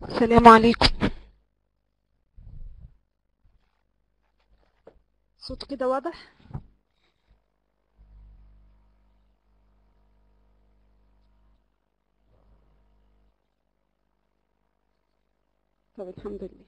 السلام عليكم صوت كده واضح طب الحمد لله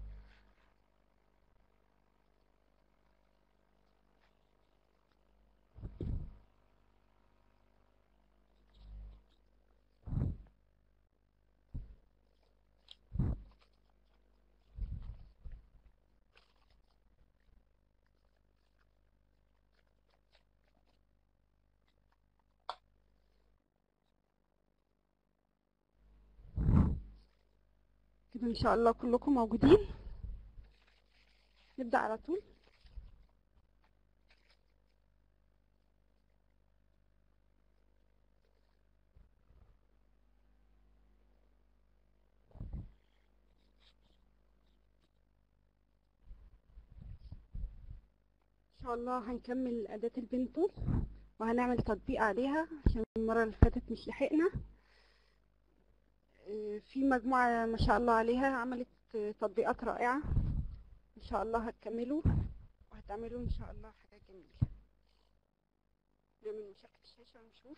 كده ان شاء الله كلكم موجودين نبدأ على طول ان شاء الله هنكمل أداة البنتول وهنعمل تطبيق عليها عشان المرة اللي فاتت مش لحقنا آه، في مجموعة ما شاء الله عليها عملت آه، تطبيقات رائعة ان شاء الله هتكملوا وهتعملوا ان شاء الله حاجات جميلة نعمل مشاكل الشاشة ونشوف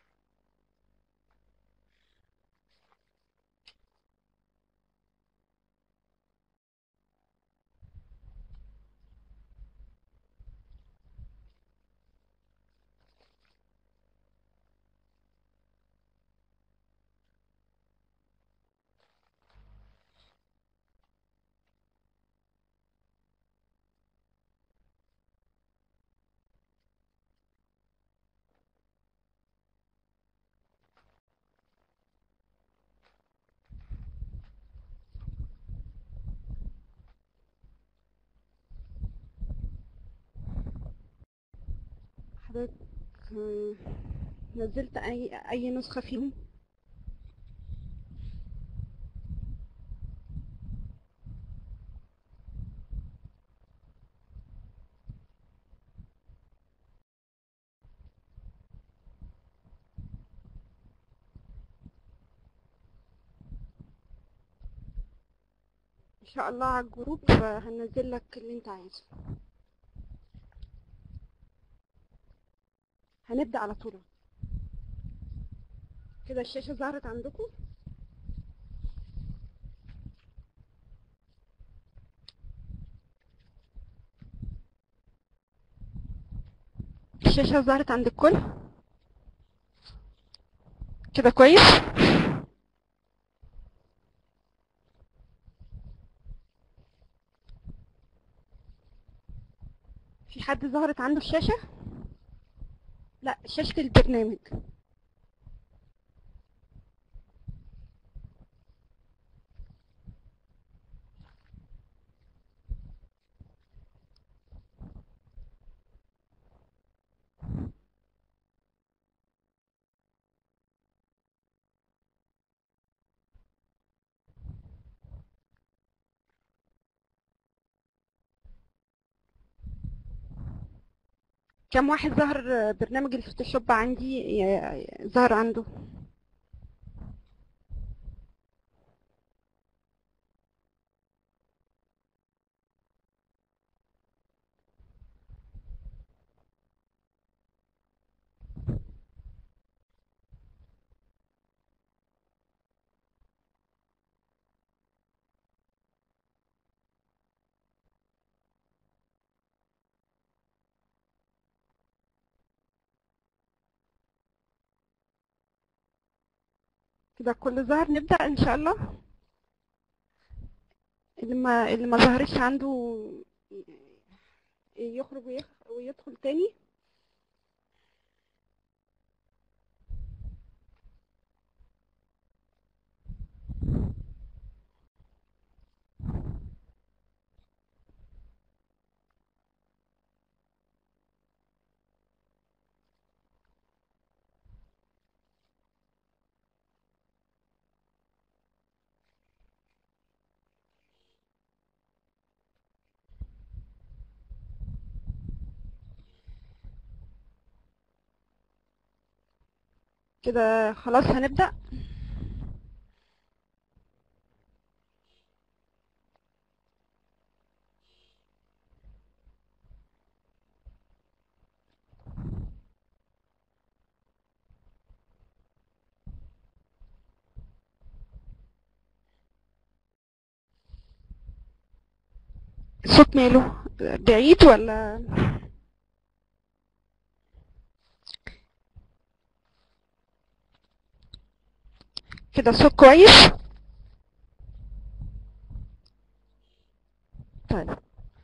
حضرتك آه، نزلت اي اي نسخة فيهم ان شاء الله على الجروب آه، هنزل لك اللي انت عايزه هنبدأ على طول كده الشاشة ظهرت عندكم الشاشة ظهرت عند الكل كده كويس في حد ظهرت عنده الشاشة لا شاشة البرنامج كم واحد ظهر برنامج الفوتوشوب عندي ي- ظهر عنده كده كل ظهر نبدأ إن شاء الله اللي ما اللي ما ظهرش عنده ي- يخرج ويخ- ويدخل تاني كده خلاص هنبدأ الصوت ماله بعيد ولا كده الصوت كويس طيب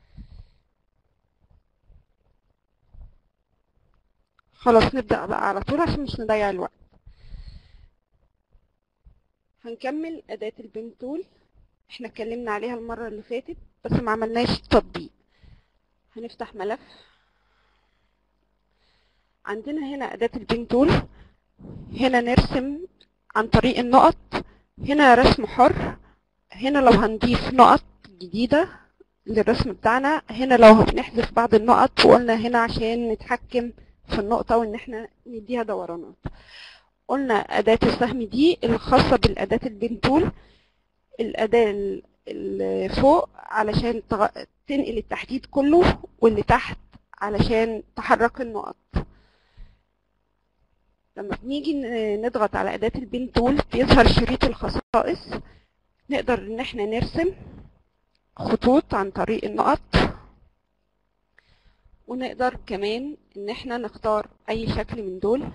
خلاص نبدأ بقى على طول عشان مش نضيع الوقت هنكمل أداة البين تول احنا اتكلمنا عليها المرة اللي فاتت بس ما عملناش تطبيق هنفتح ملف عندنا هنا أداة البين تول هنا نرسم عن طريق النقط هنا رسم حر هنا لو هنضيف نقط جديدة للرسم بتاعنا هنا لو هنحذف بعض النقط وقلنا هنا عشان نتحكم في النقطة وان احنا نديها دورانات قلنا أداة السهم دي الخاصة بالأداة البين تول الأداة اللي فوق علشان تغ- تنقل التحديد كله واللي تحت علشان تحرك النقط لما بنيجي ن- نضغط على أداة البين تول بيظهر شريط الخصائص نقدر إن احنا نرسم خطوط عن طريق النقط ونقدر كمان إن احنا نختار أي شكل من دول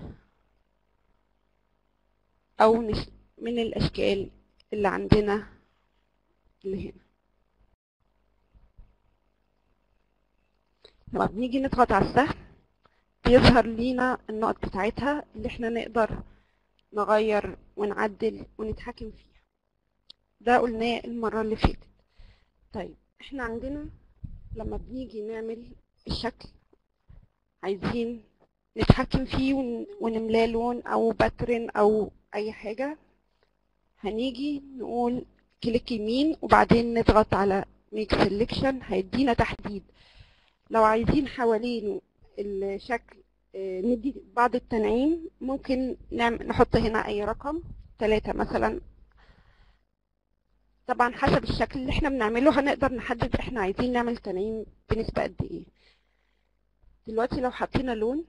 أو نش- من الأشكال اللي عندنا اللي هنا لما بنيجي نضغط على السهم بيظهر لينا النقط بتاعتها اللي احنا نقدر نغير ونعدل ونتحكم فيها ده قلناه المرة اللي فاتت طيب احنا عندنا لما بنيجي نعمل الشكل عايزين نتحكم فيه ون- ونملاه لون او باترن او اي حاجة هنيجي نقول كليك يمين وبعدين نضغط على ميك سيلكشن هيدينا تحديد لو عايزين حوالين الشكل آه، ندي بعض التنعيم ممكن نعمل نحط هنا اي رقم ثلاثة مثلا طبعا حسب الشكل اللي احنا بنعمله هنقدر نحدد احنا عايزين نعمل تنعيم بنسبة قد ايه دلوقتي لو حطينا لون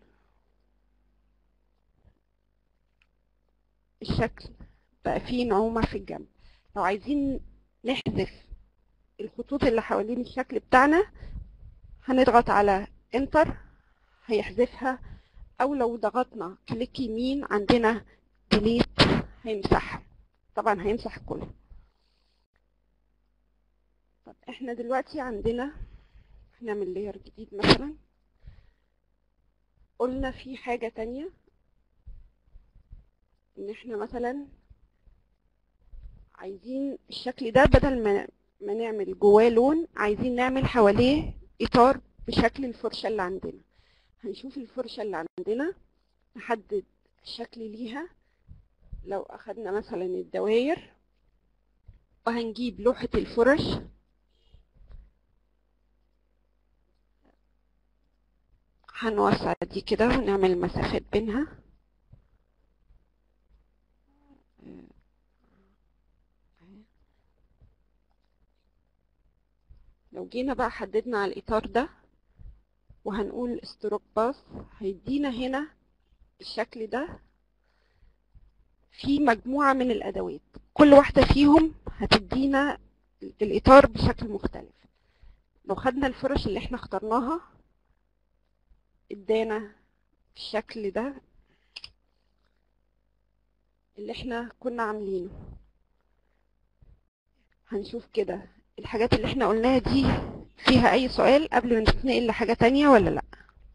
الشكل بقى فيه نعومة في الجنب لو عايزين نحذف الخطوط اللي حوالين الشكل بتاعنا هنضغط على انتر هيحذفها او لو ضغطنا كليك يمين عندنا ديليت هيمسحها طبعا هيمسح كله طب احنا دلوقتي عندنا هنعمل لير جديد مثلا قلنا في حاجة تانية ان احنا مثلا عايزين الشكل ده بدل ما ما نعمل جواه لون عايزين نعمل حواليه اطار بشكل الفرشة اللي عندنا هنشوف الفرشة اللي عندنا نحدد شكل ليها لو اخدنا مثلا الدوائر وهنجيب لوحة الفرش هنوسع دي كده ونعمل مسافات بينها لو جينا بقى حددنا على الإطار ده وهنقول ستروك باس هيدينا هنا الشكل ده في مجموعة من الأدوات كل واحدة فيهم هتدينا الإطار بشكل مختلف لو خدنا الفرش اللي احنا اخترناها ادانا الشكل ده اللي احنا كنا عاملينه هنشوف كده الحاجات اللي احنا قلناها دي فيها اي سؤال قبل ما نتنقل لحاجة تانية ولا لا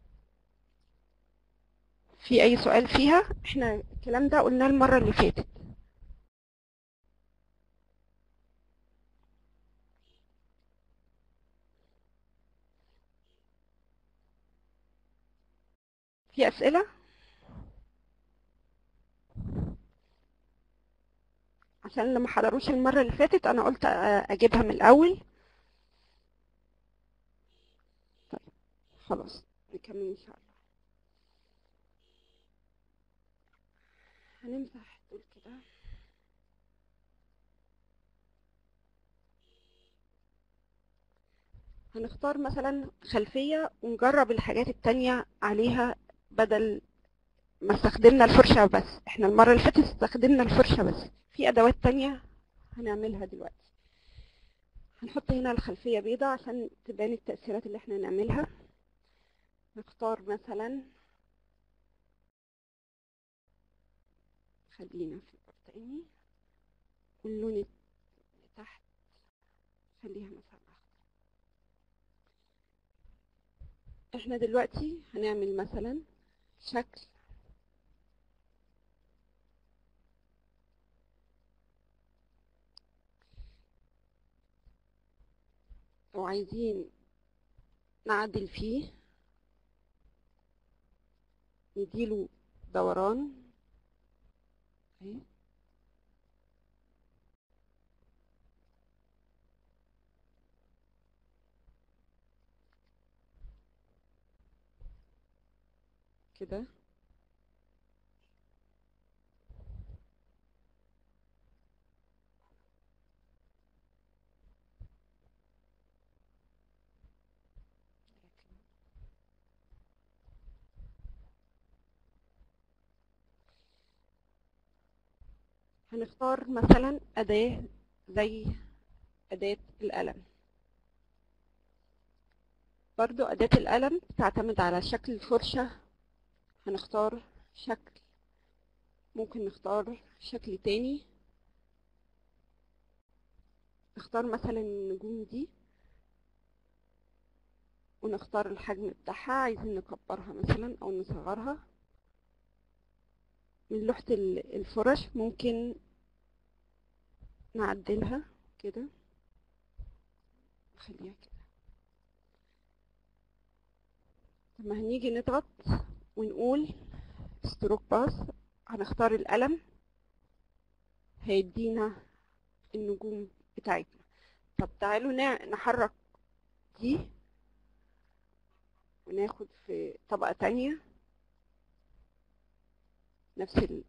في اي سؤال فيها احنا الكلام ده قلناه المرة اللي فاتت في اسئلة عشان اللي ما حضروش المرة اللي فاتت انا قلت اجيبها من الاول طيب خلاص نكمل ان شاء الله هنمسح دول كده هنختار مثلا خلفية ونجرب الحاجات التانية عليها بدل ما استخدمنا الفرشة بس احنا المرة اللي فاتت استخدمنا الفرشة بس في ادوات تانية هنعملها دلوقتي هنحط هنا الخلفية بيضة عشان تبان التأثيرات اللي احنا هنعملها نختار مثلا خلينا في تاني واللون اللي تحت خليها مثلا أخضر احنا دلوقتي هنعمل مثلا شكل وعايزين نعدل فيه نديله دوران اهي كده هنختار مثلا أداة زي أداة القلم برضو أداة القلم تعتمد على شكل الفرشة هنختار شكل ممكن نختار شكل تاني نختار مثلا النجوم دي ونختار الحجم بتاعها عايزين نكبرها مثلا او نصغرها من لوحة الفرش ممكن نعدلها كده نخليها كده لما هنيجي نضغط ونقول ستروك باس هنختار القلم هيدينا النجوم بتاعتنا طب تعالوا نحرك دي وناخد في طبقة تانية نفس ال...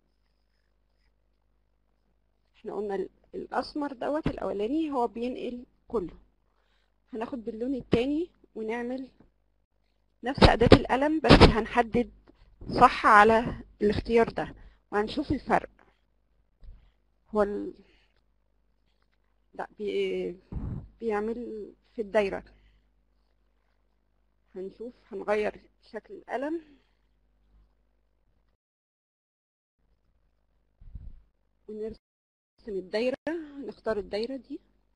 احنا قلنا الاسمر دوت الاولاني هو بينقل كله هناخد باللون التاني ونعمل نفس اداة القلم بس هنحدد صح على الاختيار ده وهنشوف الفرق هو ال... لا بي... بيعمل في الدايرة هنشوف هنغير شكل القلم ونرسم الدايرة نختار الدايرة دي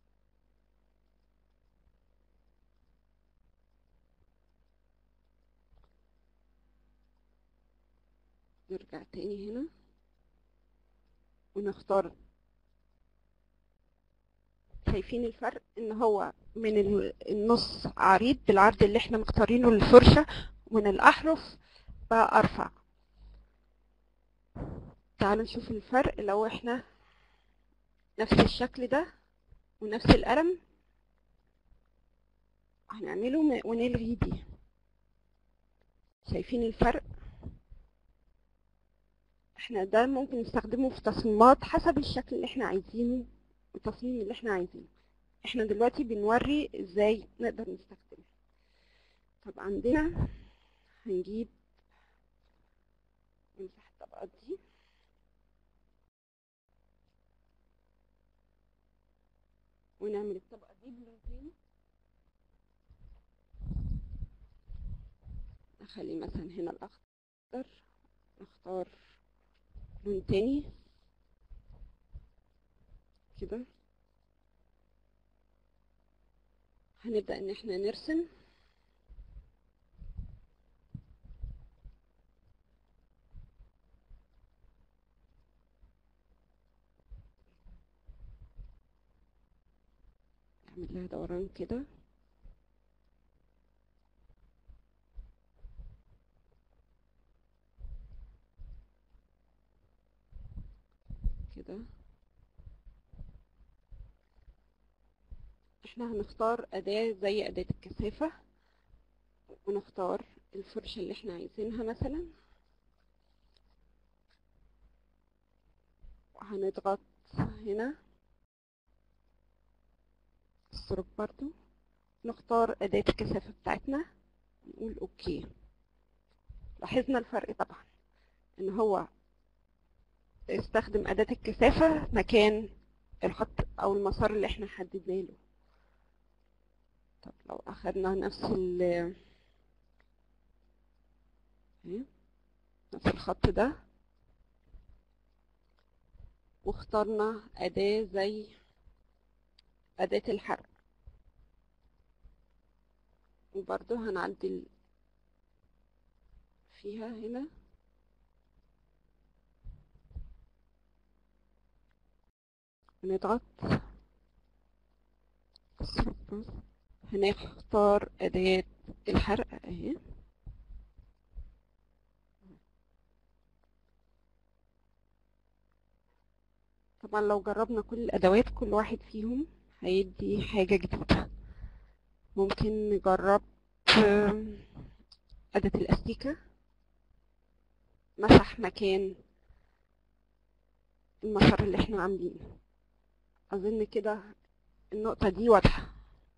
نرجع تاني هنا ونختار شايفين الفرق ان هو من النص عريض بالعرض اللي احنا مختارينه للفرشة ومن الاحرف بقى ارفع تعالوا نشوف الفرق لو احنا نفس الشكل ده ونفس القلم هنعمله ونلغي دي شايفين الفرق احنا ده ممكن نستخدمه في تصميمات حسب الشكل اللي احنا عايزينه والتصميم اللي احنا عايزينه احنا دلوقتي بنوري ازاي نقدر نستخدمه طب عندنا هنجيب نمسح الطبقات دي ونعمل الطبقة دي بلون تاني نخلي مثلا هنا الأخضر نختار لون تاني كده هنبدأ ان احنا نرسم نعمل لها دوران كده كده احنا هنختار أداة زي أداة الكثافة ونختار الفرشة اللي احنا عايزينها مثلا وهنضغط هنا السروب برضو نختار أداة الكثافة بتاعتنا نقول اوكي لاحظنا الفرق طبعا ان هو استخدم أداة الكثافة مكان الخط أو المسار اللي احنا حددنا له طب لو أخدنا نفس ال إيه؟ نفس الخط ده واخترنا أداة زي أداة الحرق وبرضه هنعدل فيها هنا ونضغط هنختار أداة الحرق اهي طبعا لو جربنا كل الأدوات كل واحد فيهم هيدي حاجة جديدة ممكن نجرب آم، أداة الأستيكة مسح مكان المسار اللي احنا عاملينه أظن كده النقطة دي واضحة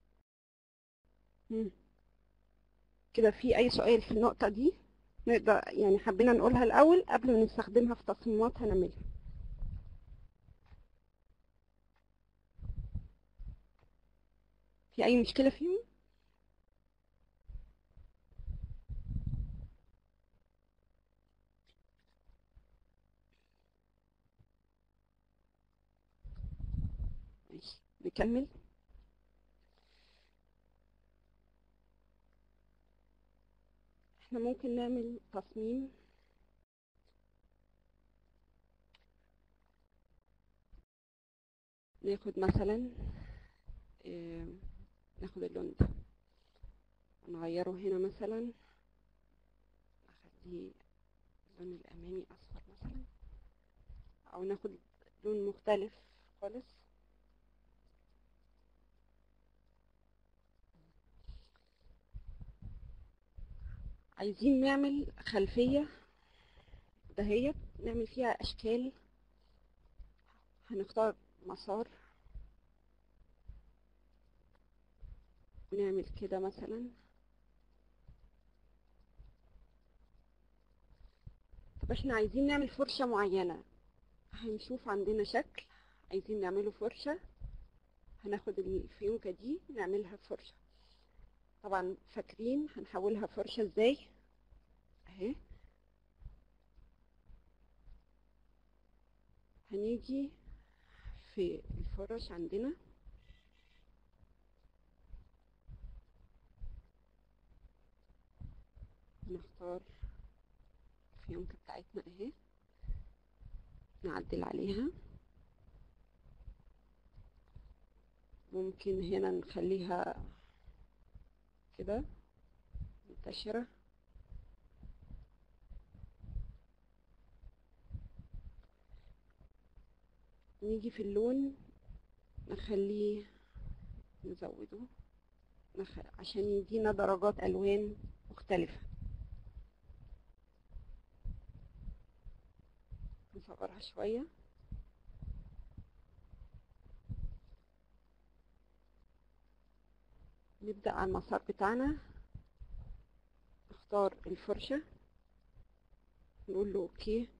مم. كده في أي سؤال في النقطة دي نقدر يعني حبينا نقولها الأول قبل ما نستخدمها في تصميمات هنعملها في أي مشكلة فيهم؟ ماشي نكمل احنا ممكن نعمل تصميم ناخد مثلا آه، ناخد اللون ده ونغيره هنا مثلا نخليه اللون الأمامي أصفر مثلا أو ناخد لون مختلف خالص عايزين نعمل خلفية دهيت نعمل فيها أشكال هنختار مسار ونعمل كده مثلا طب احنا عايزين نعمل فرشة معينة هنشوف عندنا شكل عايزين نعمله فرشة هناخد الفيونكة دي نعملها فرشة طبعا فاكرين هنحولها فرشة ازاي اهي هنيجي في الفرش عندنا نختار الفيونكة بتاعتنا اهي نعدل عليها ممكن هنا نخليها كده منتشرة نيجي في اللون نخليه نزوده نخ... عشان يدينا درجات ألوان مختلفة نصغرها شوية نبدأ على المسار بتاعنا نختار الفرشة نقول له اوكي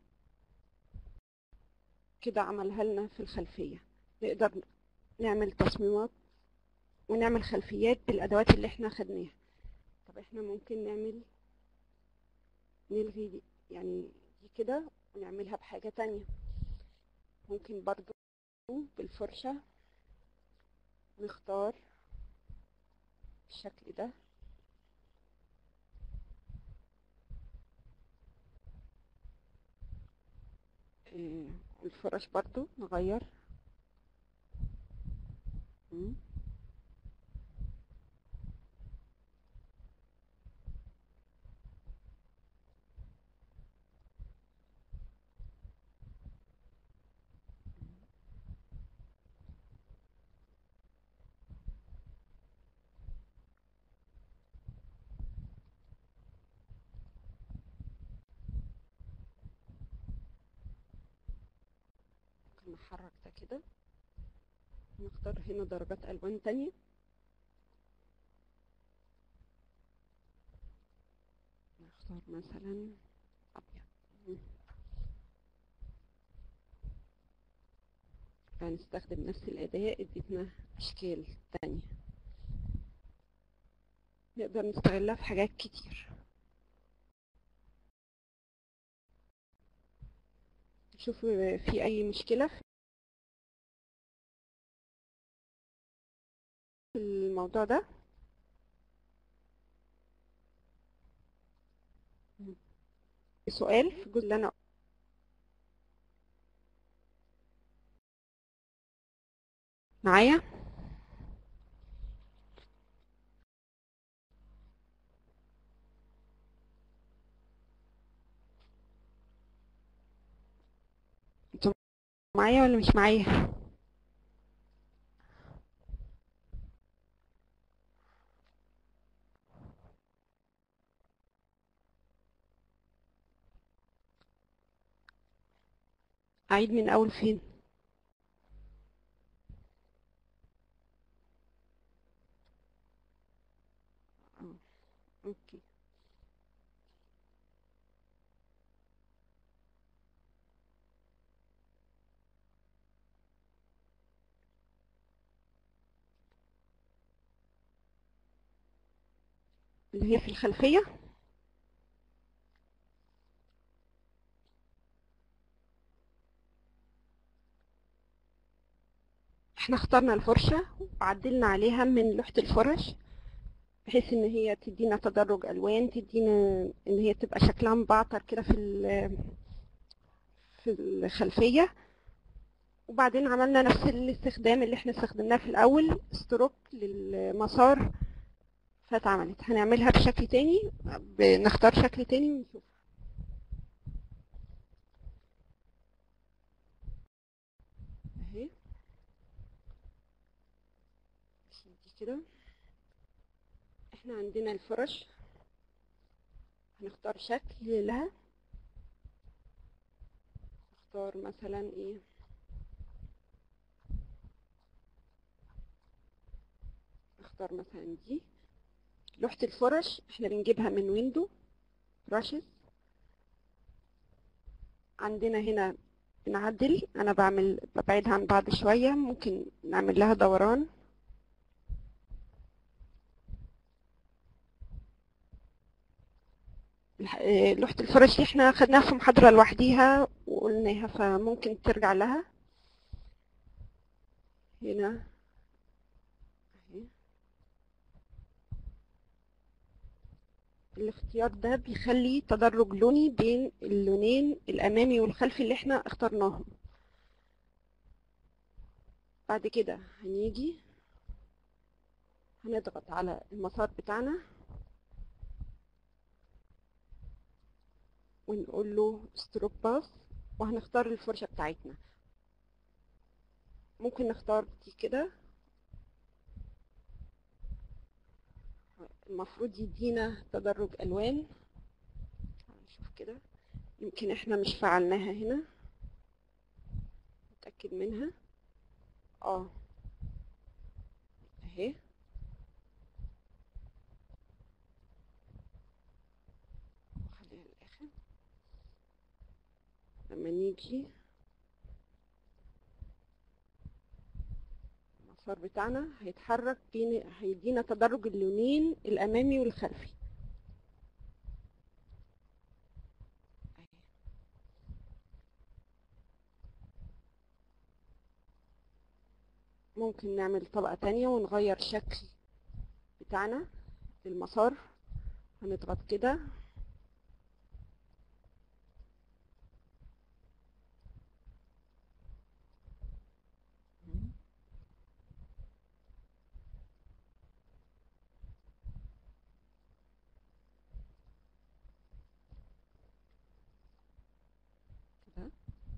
كده عملها لنا في الخلفية نقدر نعمل تصميمات ونعمل خلفيات بالأدوات اللي احنا خدناها طب احنا ممكن نعمل نلغي دي يعني دي كده ونعملها بحاجة تانية ممكن برضو بالفرشة نختار بالشكل ده إيه، الفرش برضو نغير مم. ممكن نحرك ده كده نختار هنا درجات ألوان تانية نختار مثلا أبيض مم. هنستخدم نفس الأداة ادتنا أشكال تانية نقدر نستغلها في حاجات كتير نشوف في أي مشكلة في الموضوع ده سؤال في الجزء اللي أنا معايا انتوا معايا ولا مش معايا أعيد من أول فين آه، أوكي اللي هي في الخلفية احنا اخترنا الفرشة وعدلنا عليها من لوحة الفرش بحيث ان هي تدينا تدرج الوان تدينا ان هي تبقى شكلها مبعتر كده في ال- في الخلفية وبعدين عملنا نفس الاستخدام اللي احنا استخدمناه في الاول ستروك للمسار فاتعملت هنعملها بشكل تاني بنختار شكل تاني ونشوف اهي نشيل دي كده احنا عندنا الفرش هنختار شكل لها نختار مثلا ايه نختار مثلا دي لوحة الفرش احنا بنجيبها من ويندو براشز عندنا هنا بنعدل انا بعمل ببعدها عن بعض شوية ممكن نعمل لها دوران الح- آه، لوحة الفرش دي احنا خدناها في محاضرة لوحديها وقلناها فممكن ترجع لها هنا اهي الاختيار ده بيخلي تدرج لوني بين اللونين الامامي والخلفي اللي احنا اخترناهم بعد كده هنيجي هنضغط على المسار بتاعنا ونقول له ستروب باس وهنختار الفرشة بتاعتنا ممكن نختار دي كده المفروض يدينا تدرج الوان نشوف كده يمكن احنا مش فعلناها هنا نتأكد منها اه اهي خليها للاخر لما نيجي المسار بتاعنا هيتحرك بين هيدينا تدرج اللونين الامامي والخلفي أهي. ممكن نعمل طبقة تانية ونغير شكل بتاعنا للمسار هنضغط كده كده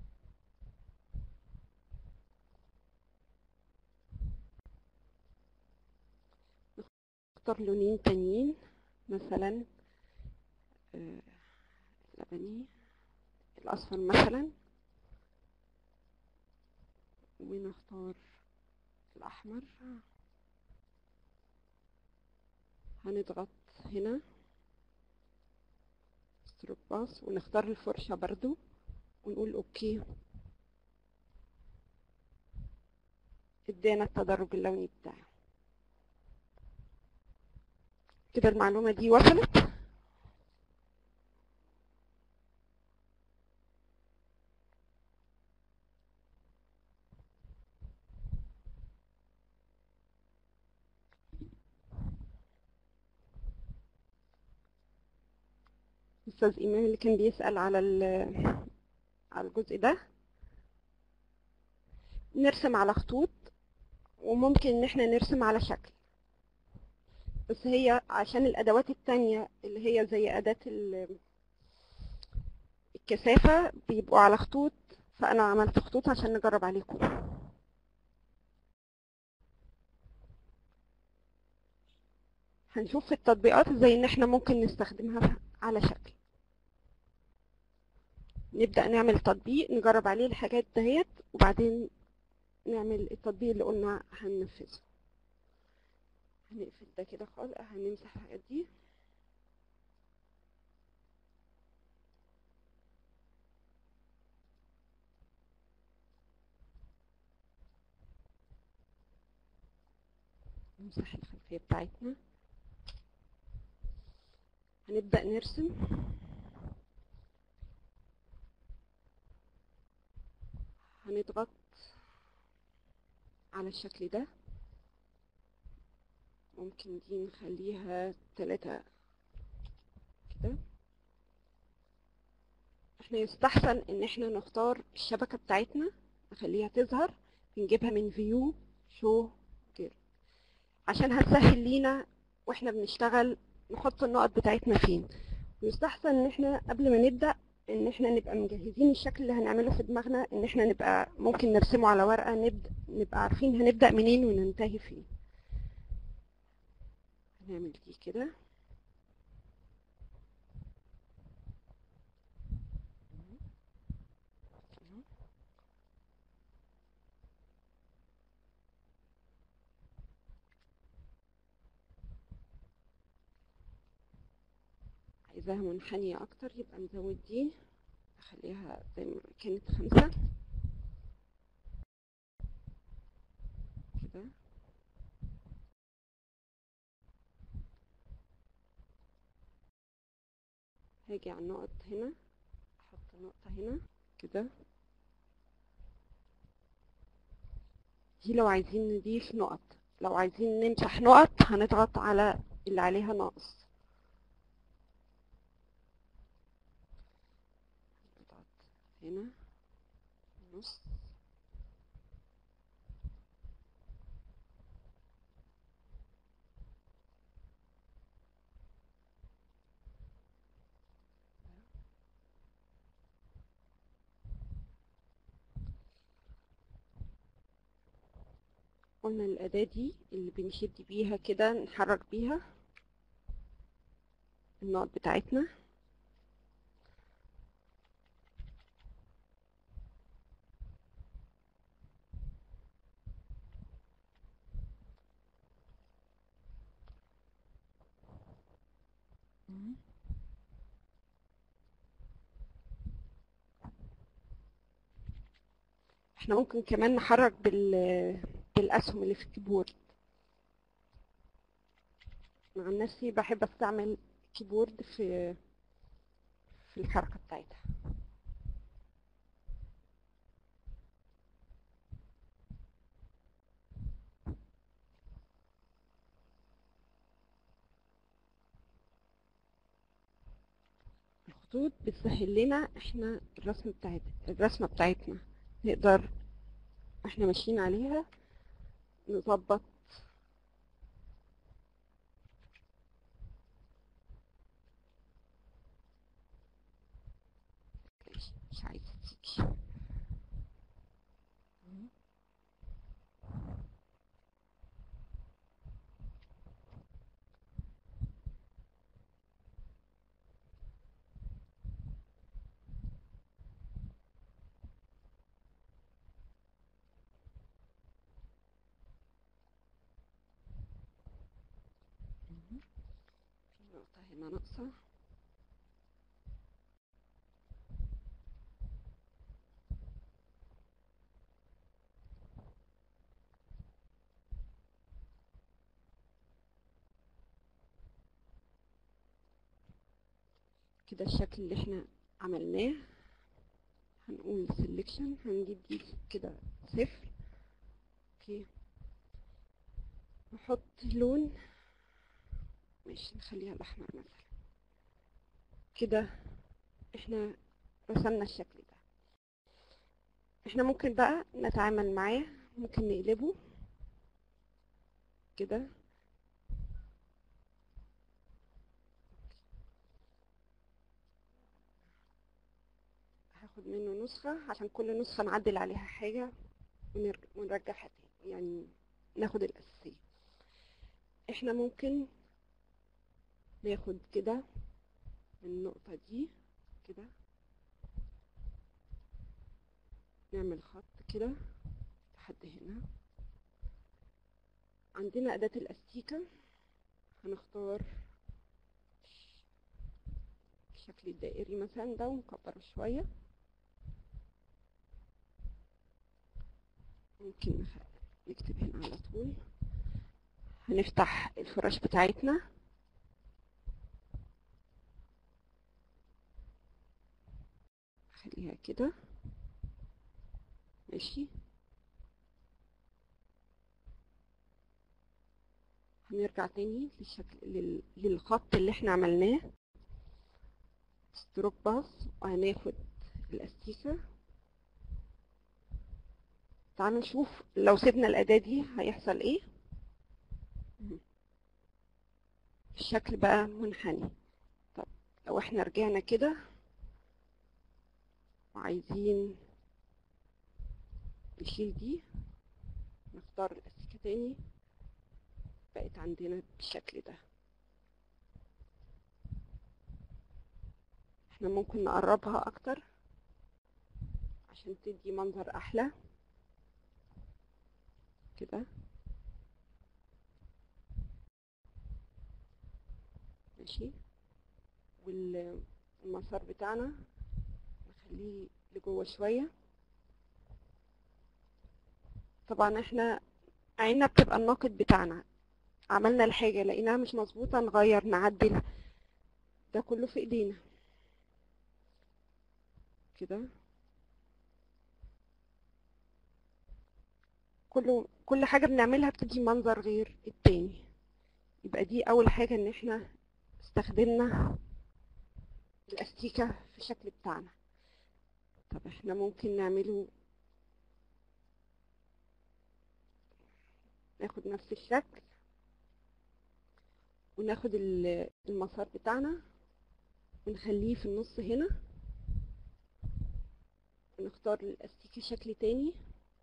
نختار لونين تانيين مثلا آه، لبني الأصفر مثلا ونختار الأحمر هنضغط هنا ستروب باس ونختار الفرشة برضو ونقول اوكي ادانا التدرج اللوني بتاعه كده المعلومة دي وصلت أستاذ إيمان اللي كان بيسأل على ال- على الجزء ده نرسم على خطوط وممكن إن احنا نرسم على شكل بس هي عشان الأدوات التانية اللي هي زي أداة ال- الكثافة بيبقوا على خطوط فأنا عملت خطوط عشان نجرب عليكم هنشوف في التطبيقات ازاي ان احنا ممكن نستخدمها على شكل نبدأ نعمل تطبيق نجرب عليه الحاجات دهيت وبعدين نعمل التطبيق اللي قلنا هننفذه هنقفل ده كده خالص هنمسح الحاجات دي نمسح الخلفية بتاعتنا هنبدأ نرسم هنضغط على الشكل ده ممكن دي نخليها تلاتة كده احنا يستحسن ان احنا نختار الشبكة بتاعتنا نخليها تظهر نجيبها من فيو شو كده عشان هتسهل لينا واحنا بنشتغل نحط النقط بتاعتنا فين ويستحسن ان احنا قبل ما نبدأ ان احنا نبقى مجهزين الشكل اللي هنعمله في دماغنا ان احنا نبقى ممكن نرسمه على ورقة نبدأ نبقى عارفين هنبدأ منين وننتهي فين هنعمل دي كده عايزاها منحنية اكتر يبقى نزود دي اخليها زي ما كانت خمسة كده هاجي على النقط هنا احط نقطة هنا كده دي لو عايزين نضيف نقط لو عايزين نمسح نقط هنضغط على اللي عليها ناقص نضغط هنا نص قلنا الأداة دي اللي بنشد بيها كده نحرك بيها النقط بتاعتنا احنا ممكن كمان نحرك بال بالأسهم اللي في الكيبورد أنا عن نفسي بحب استعمل كيبورد في في الحركة بتاعتها الخطوط بتسهل لنا احنا الرسم بتاعت الرسمة بتاعتنا نقدر احنا ماشيين عليها نظبط مش عايزة تيجي في نقطة هنا ناقصة كده الشكل اللي احنا عملناه هنقول selection هنجيب دي كده صفر اوكي نحط لون ماشي نخليها الاحمر مثلا كده احنا رسمنا الشكل ده احنا ممكن بقى نتعامل معاه ممكن نقلبه كده هاخد منه نسخة عشان كل نسخة نعدل عليها حاجة ونر- ونرجعها تاني يعني ناخد الأساسية احنا ممكن ناخد كده من النقطة دي كده نعمل خط كده لحد هنا عندنا أداة الأستيكة هنختار الشكل الدائري مثلا ده ونكبره شوية ممكن نخ- نكتب هنا على طول هنفتح الفراش بتاعتنا خليها كده ماشي هنرجع تاني للشكل لل... للخط اللي احنا عملناه ستروك باص وهناخد الاستيكة تعالوا نشوف لو سيبنا الأداة دي هيحصل ايه الشكل بقى منحني طب لو احنا رجعنا كده وعايزين نشيل دي نختار الاستيكة تاني بقت عندنا بالشكل ده احنا ممكن نقربها اكتر عشان تدي منظر احلى كده ماشي والمسار بتاعنا نخليه لجوه شوية طبعا احنا عيننا بتبقى الناقد بتاعنا عملنا الحاجة لقيناها مش مظبوطة نغير نعدل ده كله في ايدينا كده كله كل حاجة بنعملها بتدي منظر غير التاني يبقى دي أول حاجة إن احنا استخدمنا الأستيكة في الشكل بتاعنا طب احنا ممكن نعمله ناخد نفس الشكل وناخد ال- المسار بتاعنا ونخليه في النص هنا ونختار الأستيكة شكل تاني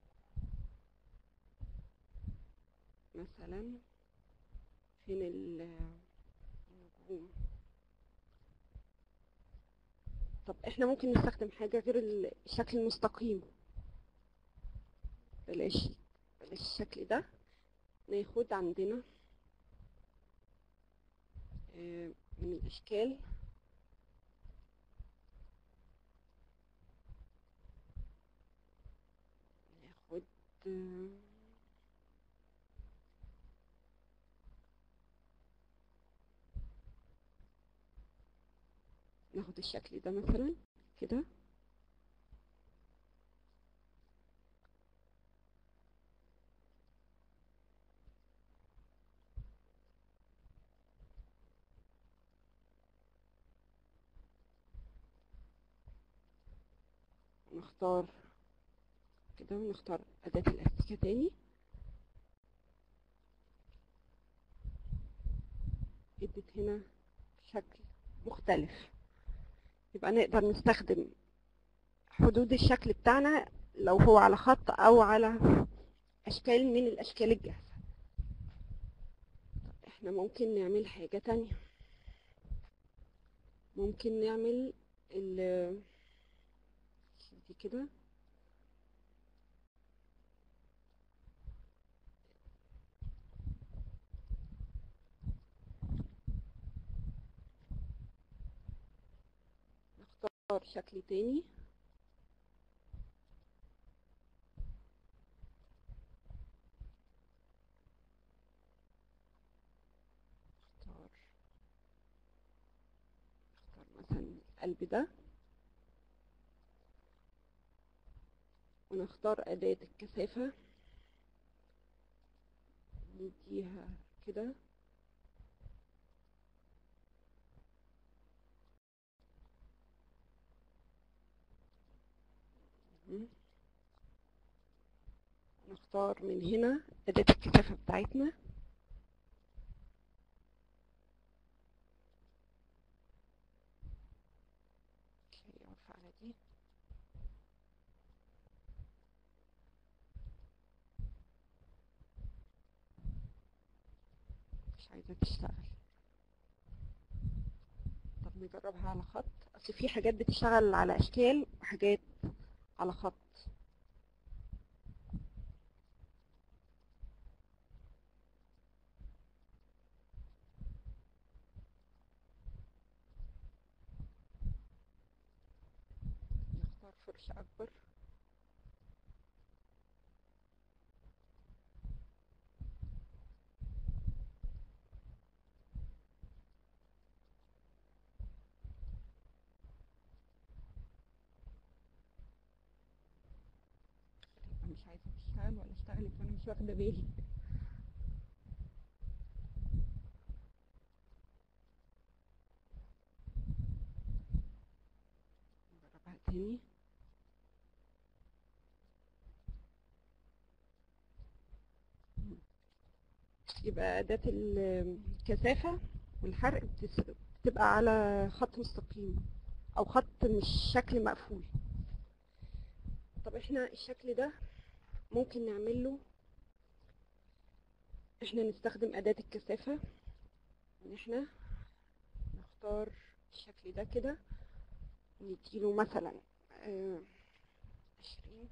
مثلا فين ال- النجوم طب احنا ممكن نستخدم حاجة غير ال- الشكل المستقيم بلاش بلاش الشكل ده ناخد عندنا آه، من الأشكال ناخد آه، ناخد الشكل ده مثلا كده نختار كده ونختار أداة الأستيكة تاني ادت هنا شكل مختلف يبقى نقدر نستخدم حدود الشكل بتاعنا لو هو على خط أو على أشكال من الأشكال الجاهزة احنا ممكن نعمل حاجة تانية ممكن نعمل ال دي كده نختار شكل تاني نختار نختار مثلا القلب ده ونختار أداة الكثافة نديها كده مم. نختار من هنا أداة الكثافة بتاعتنا اوكي اقف على دي مش عايزة تشتغل طب نجربها على خط اصل في حاجات بتشتغل على اشكال وحاجات على خط نختار فرشة اكبر أنا مش عايزة تشتغل ولا اشتغلت وانا مش واخدة بالي نجربها تاني يبقى أداة الكثافة والحرق بتس- بتبقى على خط مستقيم أو خط مش شكل مقفول طب احنا الشكل ده ممكن نعمله احنا نستخدم أداة الكثافة ان احنا نختار الشكل ده كده نديله مثلا آه، عشرين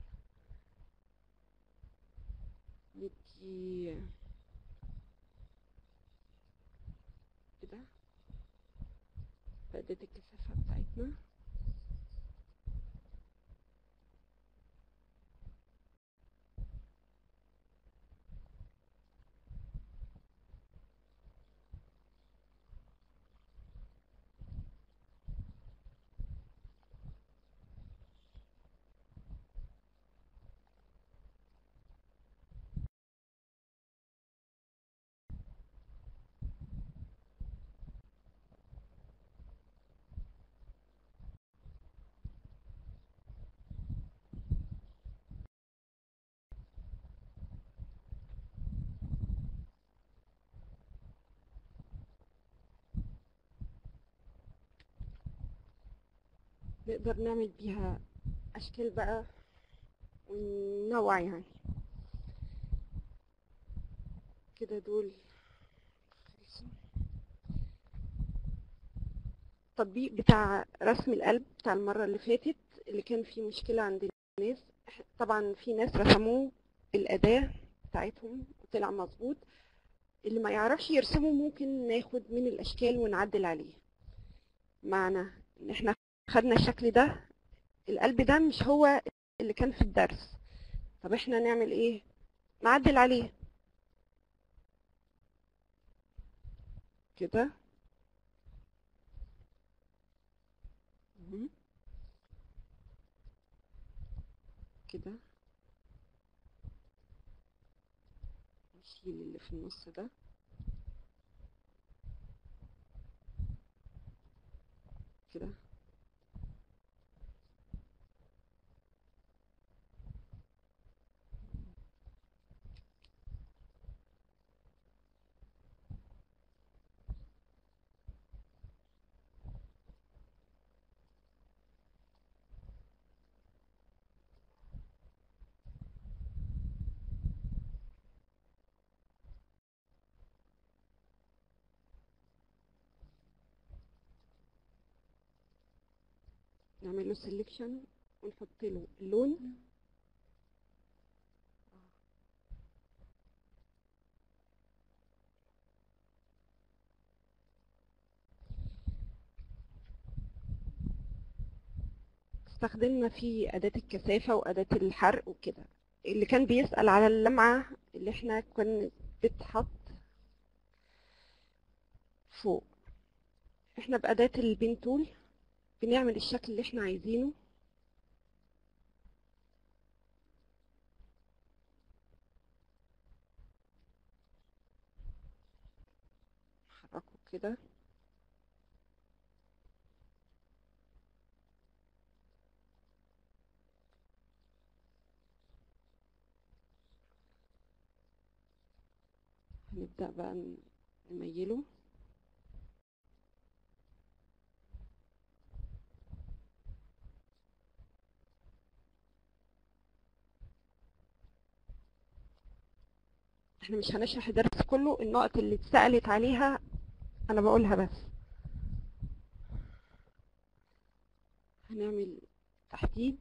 ندي كده بأداة الكثافة بتاعتنا نقدر نعمل بيها أشكال بقى ونوع يعني كده دول خلصوا. التطبيق بتاع رسم القلب بتاع المرة اللي فاتت اللي كان فيه مشكلة عند الناس إح- طبعا في ناس رسموه بالأداة بتاعتهم وطلع مظبوط اللي ما يعرفش يرسمه ممكن ناخد من الأشكال ونعدل عليه معنى إن احنا خدنا الشكل ده القلب ده مش هو اللي كان في الدرس طب احنا نعمل ايه نعدل عليه كده مهم. كده نشيل اللي في النص ده كده نعمل له سيلكشن ونحط له اللون استخدمنا فيه أداة الكثافة وأداة الحرق وكده اللي كان بيسأل على اللمعة اللي احنا كنا بتحط فوق احنا بأداة البين تول بنعمل الشكل اللي احنا عايزينه نحركه كده هنبدأ بقى نميله احنا مش هنشرح الدرس كله النقط اللي اتسألت عليها انا بقولها بس هنعمل تحديد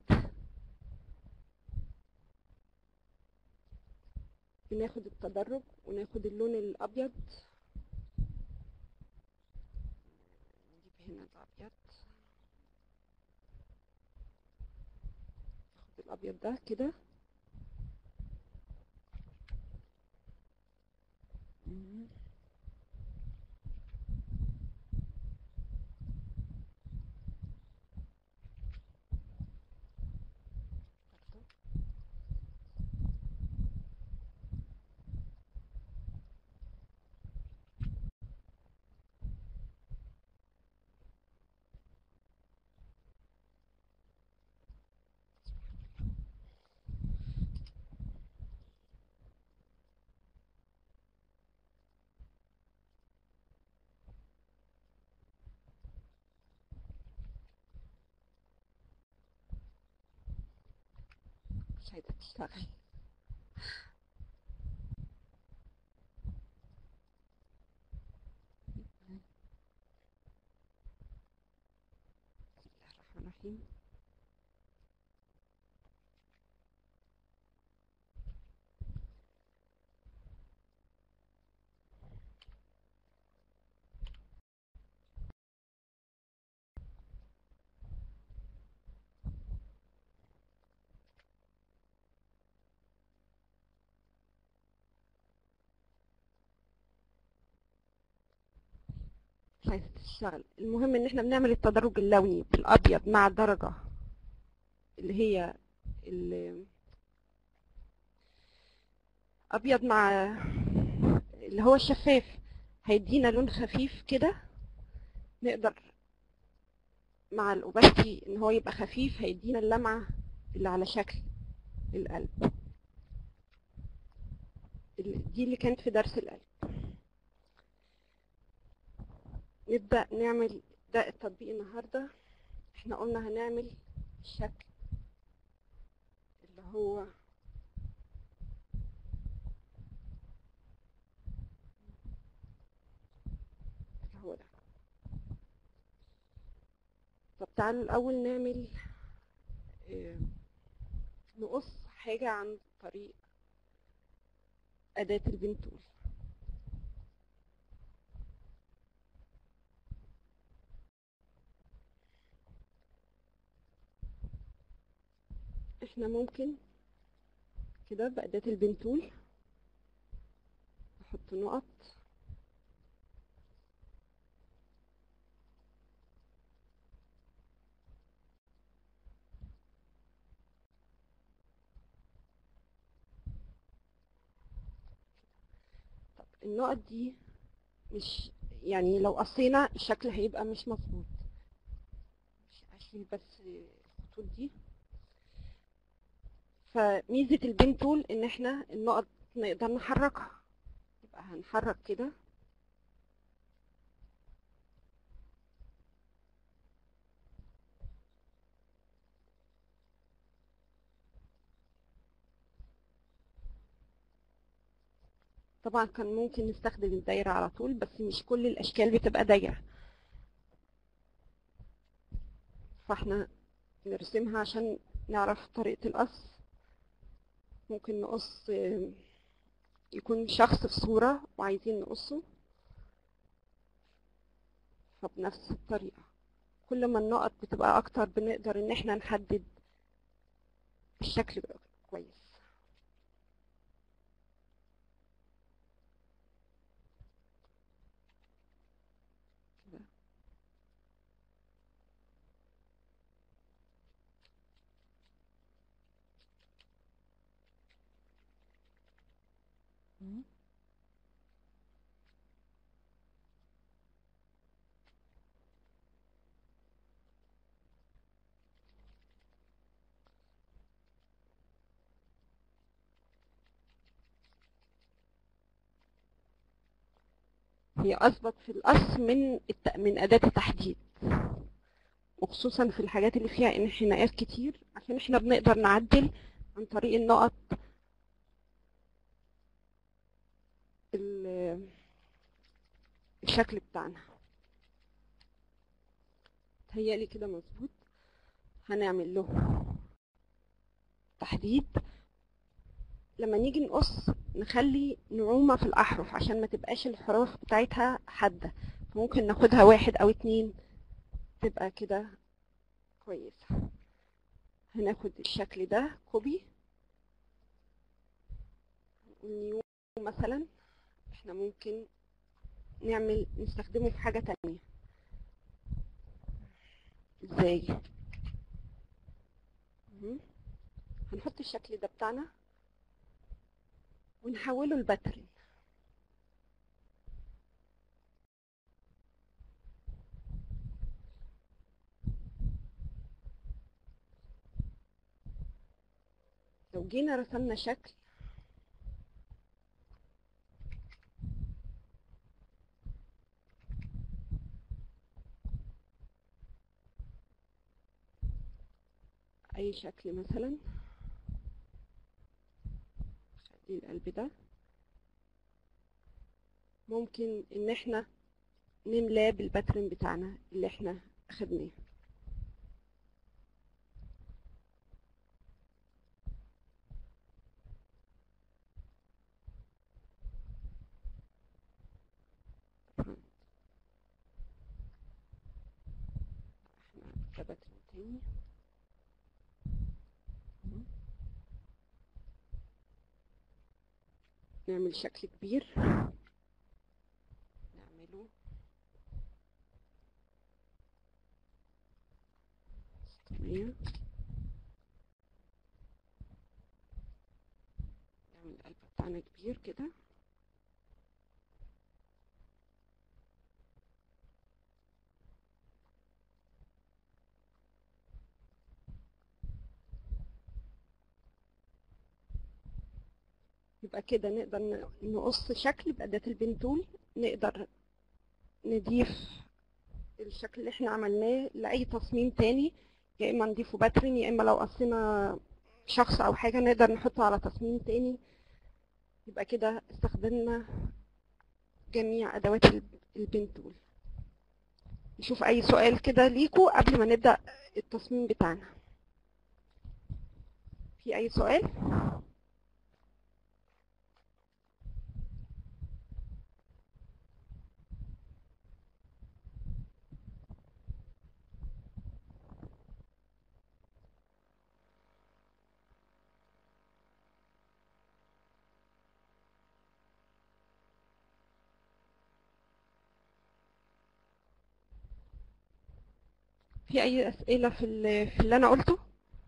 بناخد التدرج وناخد اللون الابيض نجيب هنا الابيض ناخد الابيض ده كده مش عايزة تشتغل بسم الله الرحمن الرحيم مش عايزة تشتغل المهم ان احنا بنعمل التدرج اللوني بالابيض مع الدرجة اللي هي ال- ابيض مع اللي هو الشفاف هيدينا لون خفيف كده نقدر مع الاوباستي ان هو يبقى خفيف هيدينا اللمعة اللي على شكل القلب ال- دي اللي كانت في درس القلب نبدأ نعمل ده التطبيق النهاردة احنا قلنا هنعمل الشكل اللي هو اللي هو ده طب تعالوا الأول نعمل اه نقص حاجة عن طريق أداة البنتول احنا ممكن كده بأداة البنتول نحط نقط طب النقط دي مش يعني لو قصينا الشكل هيبقى مش مظبوط مش هشيل بس الخطوط دي فميزة البين تول ان احنا النقط نقدر نحركها يبقى هنحرك كده طبعا كان ممكن نستخدم الدايرة على طول بس مش كل الاشكال بتبقى دايرة فاحنا نرسمها عشان نعرف طريقة القص ممكن نقص يكون شخص في صورة وعايزين نقصه فبنفس الطريقة كل ما النقط بتبقى أكتر بنقدر إن احنا نحدد الشكل كويس كده هي اثبت في القص من الت... من اداه التحديد وخصوصا في الحاجات اللي فيها انحناءات كتير عشان احنا بنقدر نعدل عن طريق النقط ال- الشكل بتاعنا تهيألي كده مظبوط هنعمل له تحديد لما نيجي نقص نخلي نعومة في الأحرف عشان ما تبقاش الحروف بتاعتها حادة ممكن ناخدها واحد أو اتنين تبقى كده كويسة هناخد الشكل ده كوبي نيو مثلا احنا ممكن نعمل نستخدمه في حاجة تانية ازاي مهم. هنحط الشكل ده بتاعنا ونحوله لباترن لو جينا رسمنا شكل اي شكل مثلا خلي القلب ده ممكن ان احنا نملاه بالباترن بتاعنا اللي احنا اخدناه طبعاً. احنا ده باترن تاني نعمل شكل كبير نعمله ستمية نعمل القلب بتاعنا كبير كده يبقى كده نقدر ن- نقص شكل بأداة البنتول نقدر نضيف الشكل اللي احنا عملناه لأي تصميم تاني يا إما نضيفه باترن يا إما لو قصينا شخص أو حاجة نقدر نحطه على تصميم تاني يبقى كده استخدمنا جميع أدوات الب- البنتول نشوف أي سؤال كده ليكوا قبل ما نبدأ التصميم بتاعنا في أي سؤال؟ في أي أسئلة في ال- في اللي أنا قلته؟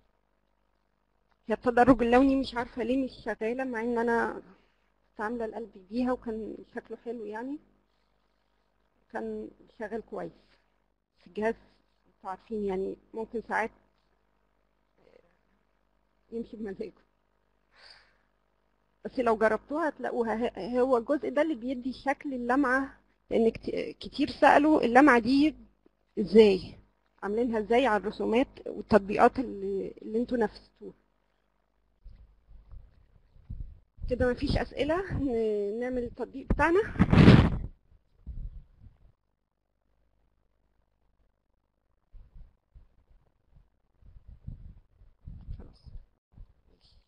هي التدرج اللوني مش عارفة ليه مش شغالة مع إن أنا كنت عاملة القلب بيها وكان شكله حلو يعني كان شغال كويس في الجهاز انتوا عارفين يعني ممكن ساعات يمشي بمزاجه بس لو جربتوها هتلاقوها ه- هو الجزء ده اللي بيدي شكل اللمعة لأن كت- كتير سألوا اللمعة دي ازاي عاملينها ازاي على الرسومات والتطبيقات اللي, اللي انتوا نفذتوها كده مفيش أسئلة ن- نعمل التطبيق بتاعنا خلاص ماشي.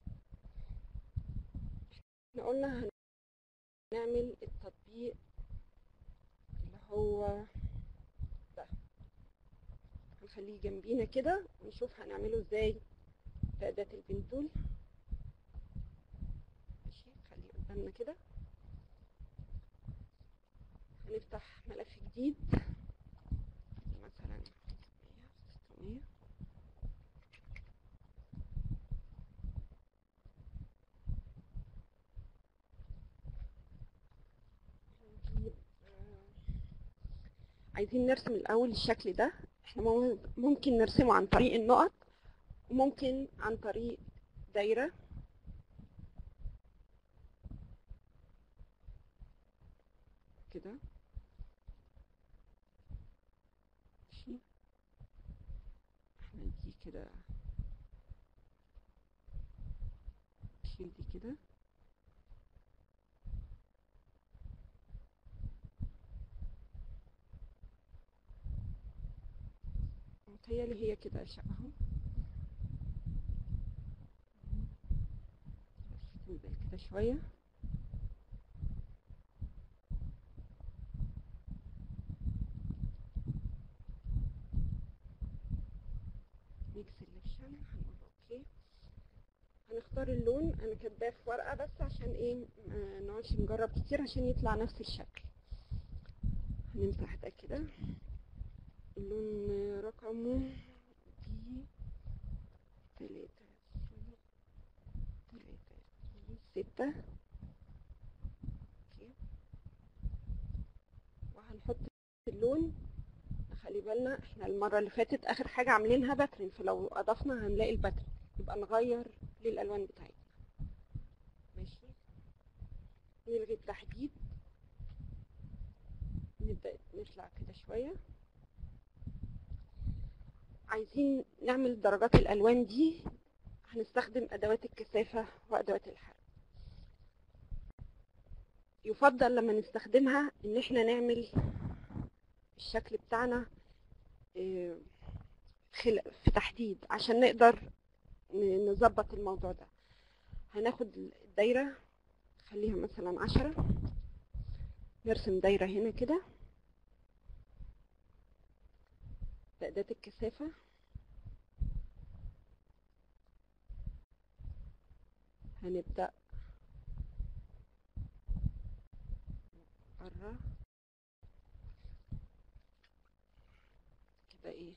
احنا قلنا هنعمل التطبيق اللي هو ده هنخليه جنبينا كده ونشوف هنعمله ازاي بأداة البنتول ماشي خليه قدامنا كده هنفتح ملف جديد مثلا 600 نجيب آه، عايزين نرسم الأول الشكل ده احنا مم- ممكن نرسمه عن طريق النقط وممكن عن طريق دايرة كده كده شيل دي كده متهيألي هي كده شبهه بس تنزل كده شوية ميكس سelection هنقول اوكي هنختار اللون انا كاتباه في ورقة بس عشان ايه ما نقعدش نجرب كتير عشان يطلع نفس الشكل هنمسح ده كده اللون رقمه دي تلاتة سي تلاتة سي ستة اوكي وهنحط اللون خلي بالنا احنا المرة اللي فاتت اخر حاجة عاملينها باترن فلو اضفنا هنلاقي الباترن يبقى نغير للالوان بتاعتنا ماشي نلغي التحديد نبدأ نطلع كده شوية عايزين نعمل درجات الالوان دي هنستخدم ادوات الكثافة وادوات الحرق يفضل لما نستخدمها ان احنا نعمل الشكل بتاعنا إيه، خل- في تحديد عشان نقدر ن- نظبط الموضوع ده هناخد الدايرة خليها مثلا عشرة نرسم دايرة هنا كده بأداة الكثافة هنبدأ مرة كده ايه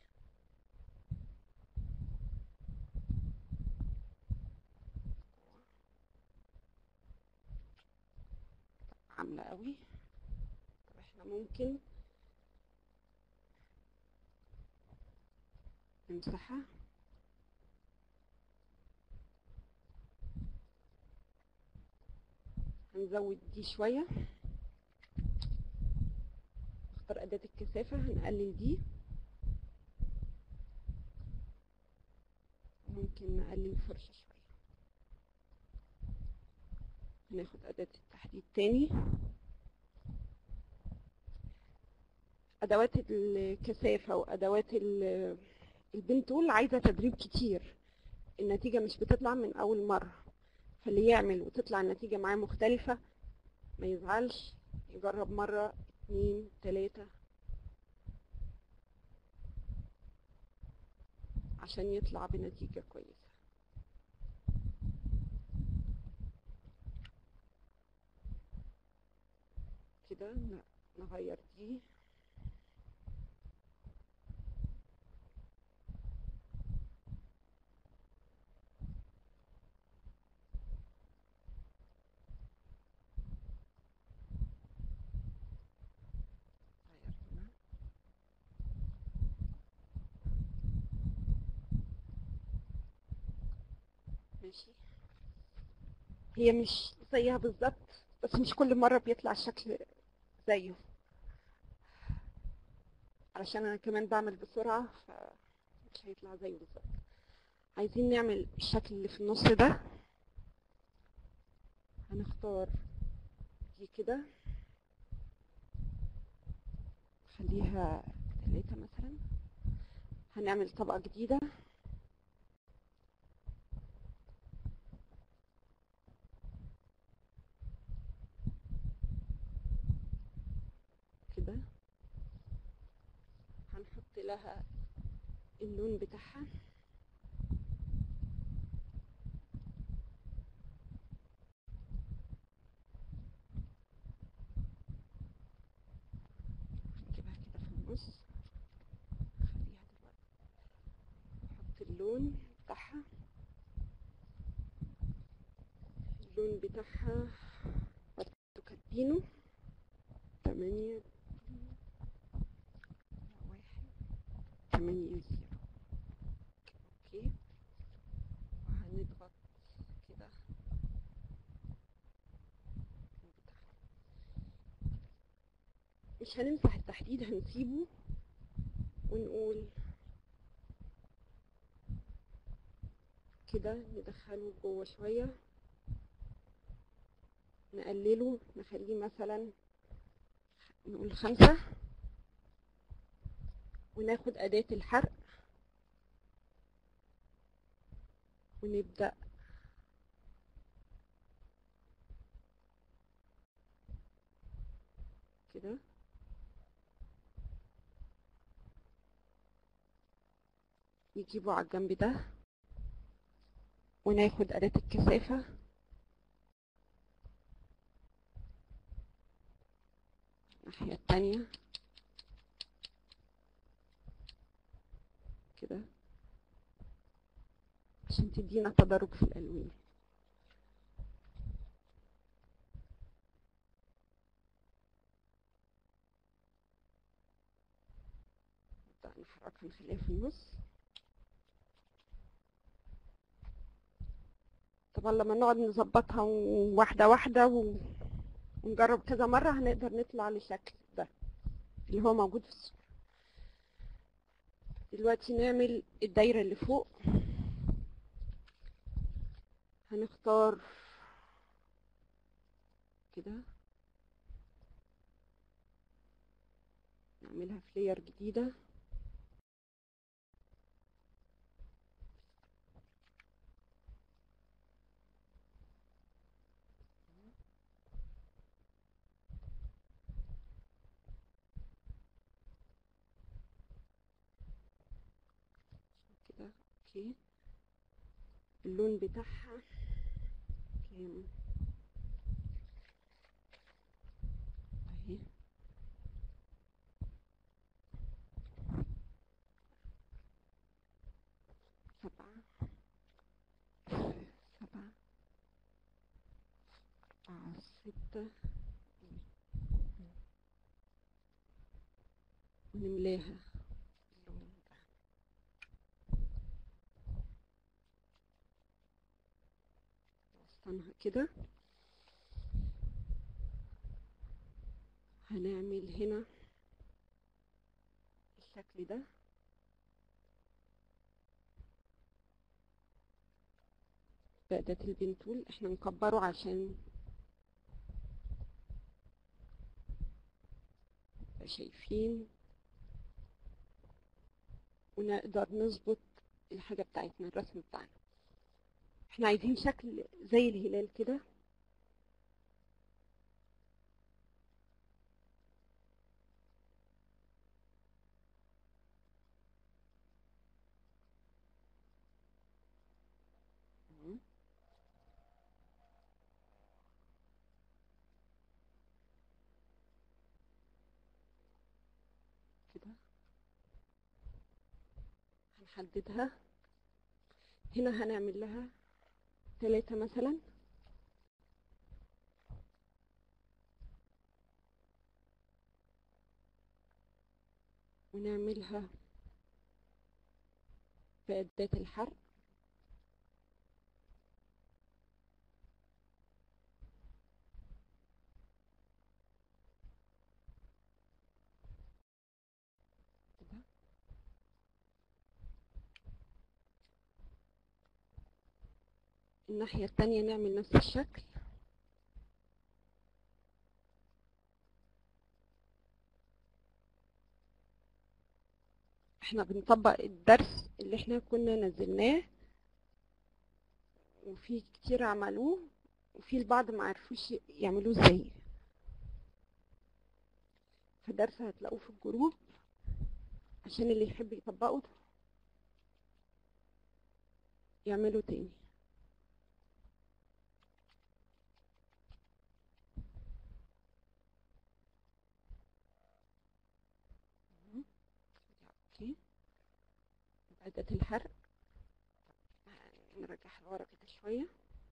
عاملة قوي طب احنا ممكن نمسحها هنزود دي شوية اختار أداة الكثافة هنقلل دي ممكن نقلل الفرشة شوية هناخد أداة التحديد تاني أدوات الكثافة وأدوات ال- البين تول عايزة تدريب كتير النتيجة مش بتطلع من أول مرة فاللي يعمل وتطلع النتيجة معاه مختلفة ما يزعلش يجرب مرة اتنين تلاتة عشان يطلع بنتيجة كويسة كده ن- نغير دي غير هنا ماشي هي مش زيها بالظبط بس مش كل مرة بيطلع الشكل زيه علشان انا كمان بعمل بسرعة فمش هيطلع زيه بالظبط عايزين نعمل الشكل اللي في النص ده هنختار دي كده خليها تلاتة مثلا هنعمل طبقة جديدة كده هنحط لها اللون بتاعها نجيبها كده في النص خليها دلوقتي نحط اللون بتاعها اللون بتاعها برضه كاتبينه تمانية واحد تمانية زيرو اوكي وهنضغط كده اللون بتاعها. مش هنمسح التحديد هنسيبه ونقول كده ندخله جوه شوية نقلله نخليه مثلا نقول خمسة وناخد أداة الحرق ونبدأ كده نجيبه على الجنب ده وناخد أداة الكثافة الناحية التانية كده عشان تدينا تدرج في الألوان نبدأ نحركها نخليها في النص طبعا لما نقعد نظبطها واحدة واحدة و... ونجرب كذا مرة هنقدر نطلع للشكل ده اللي هو موجود في الصورة دلوقتي نعمل الدايرة اللي فوق هنختار كده نعملها في لير جديدة كده اوكي اللون بتاعها كام اهي سبعة سبعة أربعة ستة ونملاها اللون ده نوصلها كده هنعمل هنا الشكل ده بأداة البنتول احنا نكبره عشان نبقى شايفين ونقدر نظبط الحاجة بتاعتنا الرسم بتاعنا احنا عايزين شكل زي الهلال كده مم. كده هنحددها هنا هنعمل لها ثلاثة مثلا ونعملها بأداة الحرق كده الناحية التانية نعمل نفس الشكل احنا بنطبق الدرس اللي احنا كنا نزلناه وفي كتير عملوه وفي البعض ما عرفوش يعملوه ازاي فدرس هتلاقوه في الجروب عشان اللي يحب يطبقه يعمله تاني اوكي أداة الحرق نرجعها لورا كده شوية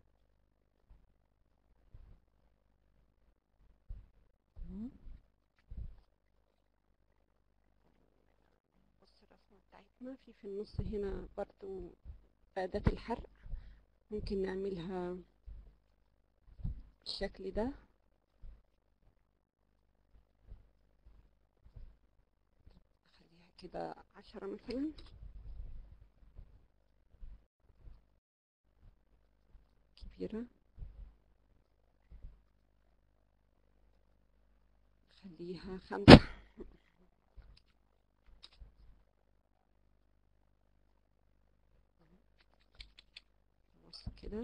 بص الرسمة بتاعتنا في في النص هنا برضو أداة الحرق ممكن نعملها بالشكل ده نخليها كده عشرة مثلا الأخيرة خليها خمسة بص كده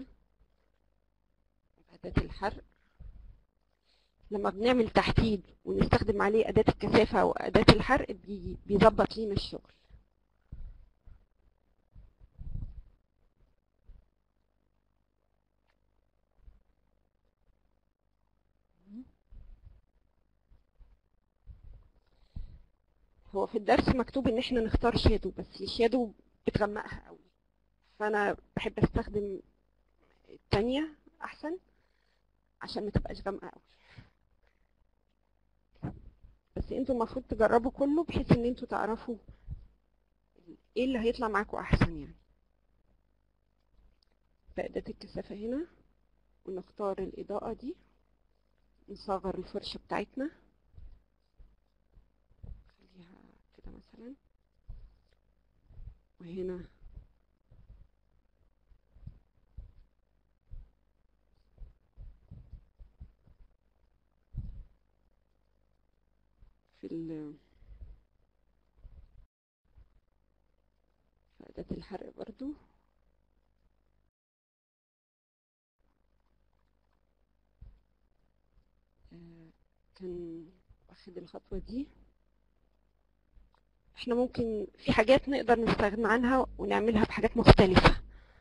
أداة الحرق لما بنعمل تحديد ونستخدم عليه أداة الكثافة أو أداة الحرق بي- بيظبط لينا الشغل هو في الدرس مكتوب ان احنا نختار شادو بس الشادو بتغمقها قوي فانا بحب استخدم التانية احسن عشان ما تبقاش غامقة قوي بس انتوا المفروض تجربوا كله بحيث ان انتوا تعرفوا ايه اللي هيطلع معاكم احسن يعني بأداة الكثافة هنا ونختار الإضاءة دي نصغر الفرشة بتاعتنا خليها كده مثلا وهنا في ال في أداة الحرق برضو آه، كان واخد الخطوة دي احنا ممكن في حاجات نقدر نستغنى عنها ونعملها بحاجات مختلفة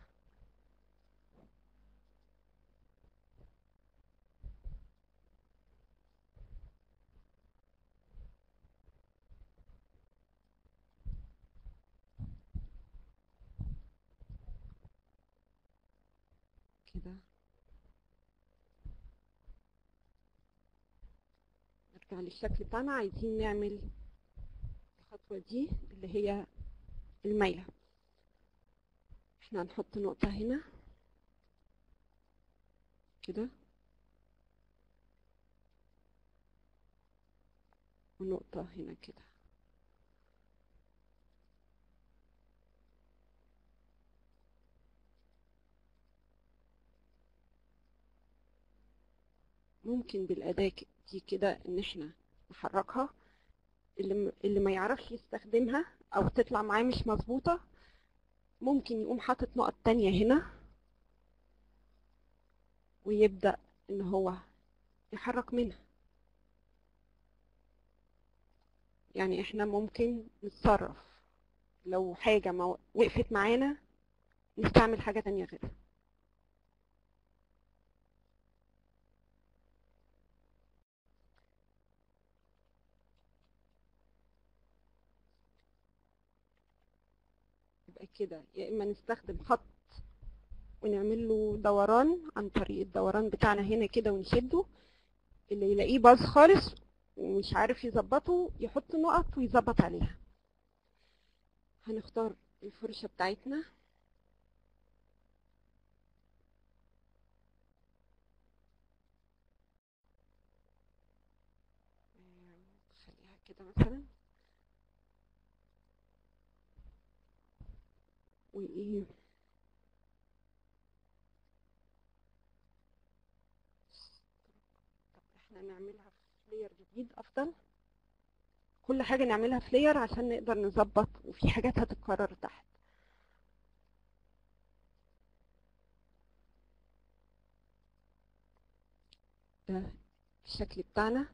كده نرجع للشكل بتاعنا عايزين نعمل الخطوة دي اللي هي الميلة احنا هنحط نقطة هنا كده ونقطة هنا كده ممكن بالأداة ك- دي كده إن احنا نحركها اللي م- اللي ما يعرفش يستخدمها أو تطلع معاه مش مظبوطة ممكن يقوم حاطط نقط تانية هنا ويبدأ إن هو يحرك منها يعني احنا ممكن نتصرف لو حاجة ما وقفت معانا نستعمل حاجة تانية غيرها يبقى كده يا إما نستخدم خط ونعمل له دوران عن طريق الدوران بتاعنا هنا كده ونشده اللي يلاقيه باظ خالص ومش عارف يظبطه يحط نقط ويظبط عليها هنختار الفرشة بتاعتنا خليها كده مثلا وايه طب احنا نعملها في لاير جديد افضل كل حاجة نعملها في لاير عشان نقدر نظبط وفي حاجات هتتكرر تحت ده الشكل بتاعنا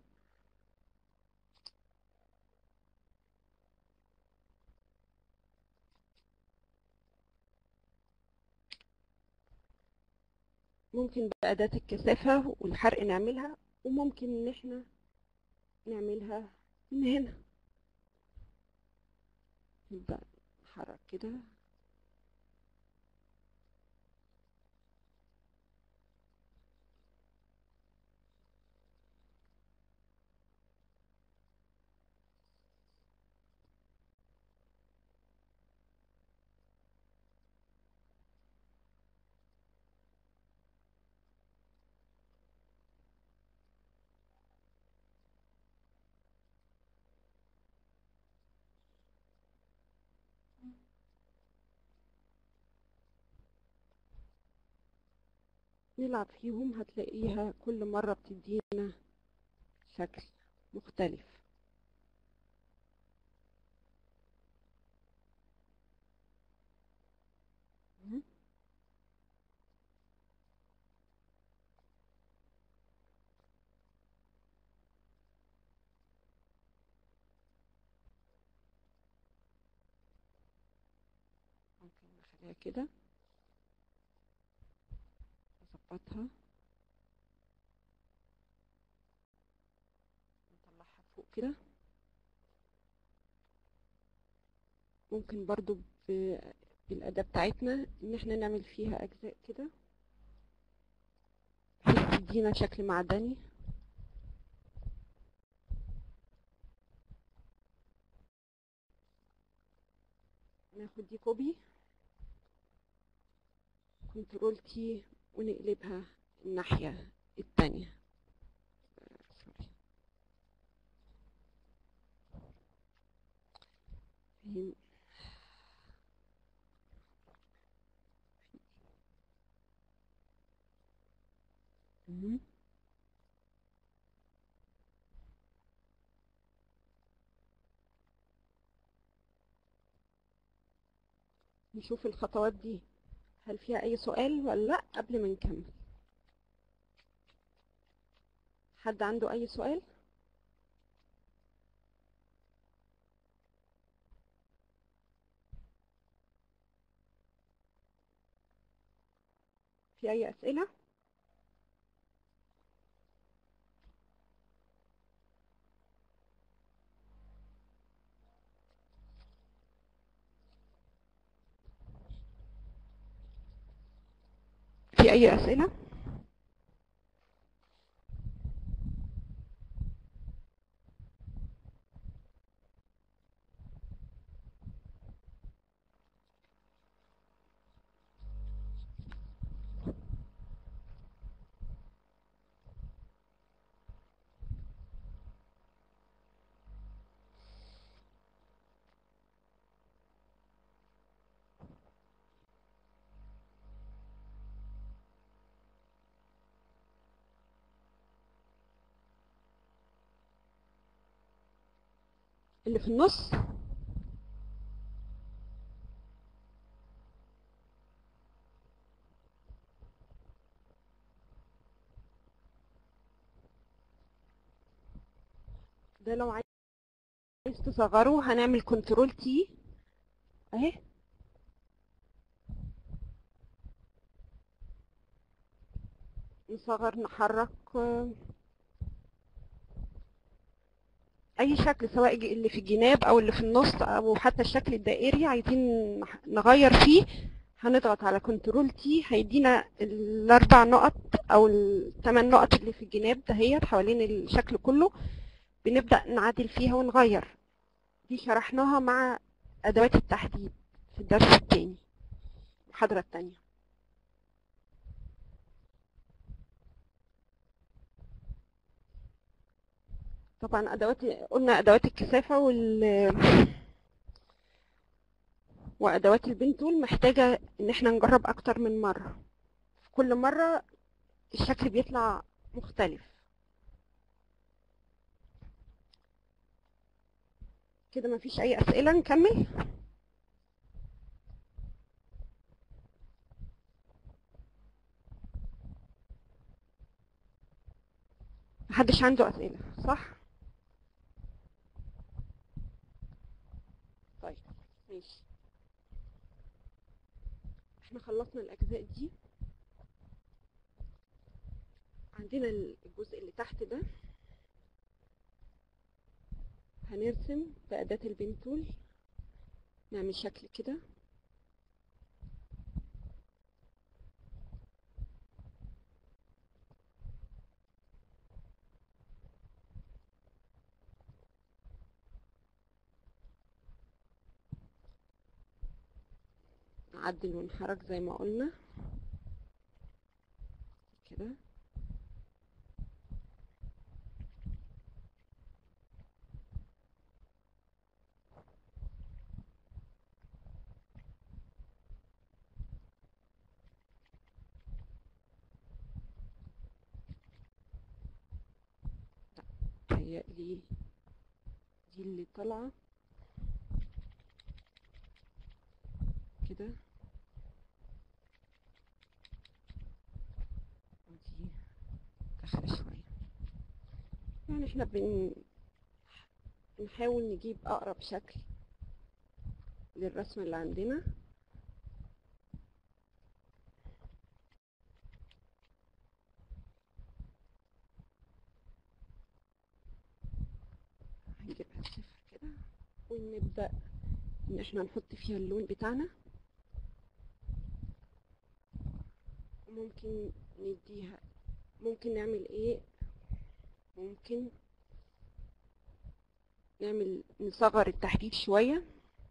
ممكن بأداة الكثافة والحرق نعملها وممكن ان احنا نعملها من هنا نبدأ نحرك كده نلعب فيهم هتلاقيها كل مرة بتدينا شكل مختلف مم. ممكن نخليها كده نظبطها نطلعها فوق كده ممكن برضو ب- بالأداة بتاعتنا إن احنا نعمل فيها أجزاء كده بحيث تدينا شكل معدني ناخد دي كوبي كنترول تي ونقلبها الناحية التانية سوري. فين مهم. نشوف الخطوات دي هل فيها أي سؤال ولا لأ قبل ما نكمل حد عنده أي سؤال في أي أسئلة في أي أسئلة اللي في النص ده لو عايز تصغره هنعمل كنترول تي اهي نصغر نحرك آه، اي شكل سواء ج- اللي في الجناب او اللي في النص او حتى الشكل الدائري عايزين نح- نغير فيه هنضغط على كنترول تي هيدينا الاربع نقط او الثمان نقط اللي في الجناب دهيت حوالين الشكل كله بنبدأ نعدل فيها ونغير دي شرحناها مع ادوات التحديد في الدرس الثاني المحاضرة الثانية طبعا ادوات قلنا ادوات الكثافة وال وادوات البنتول محتاجة ان احنا نجرب اكتر من مرة في كل مرة الشكل بيطلع مختلف كده مفيش اي اسئلة نكمل محدش عنده اسئلة صح طيب ماشي احنا خلصنا الاجزاء دي عندنا الجزء اللي تحت ده هنرسم بأداة البنتول نعمل شكل كده نعدل ونحرك زي ما قلنا كده متهيألي دي اللي طالعة كده ودي داخلة شوية يعني احنا بن بنحاول نجيب أقرب شكل للرسمة اللي عندنا هنجيبها صفر كده ونبدأ إن احنا نحط فيها اللون بتاعنا وممكن نديها ممكن نعمل ايه ممكن نعمل نصغر التحديد شوية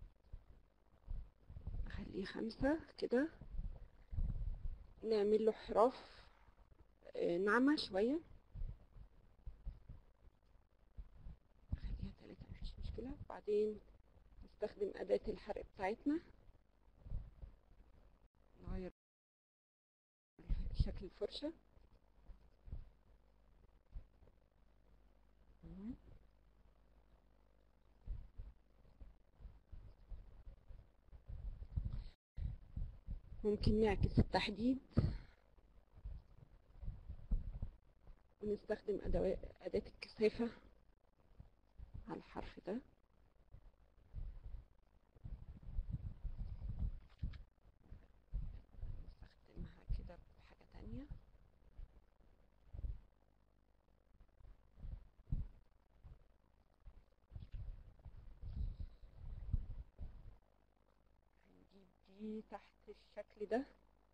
نخليه خمسة كده نعمل له حراف آه، ناعمة شوية نخليها تلاتة مفيش مشكلة وبعدين نستخدم أداة الحرق بتاعتنا نغير شكل الفرشة مم. ممكن نعكس التحديد ونستخدم أدوات أداة الكثافة على الحرف ده نستخدمها كده بحاجة تانية هنجيب دي تحت الشكل ده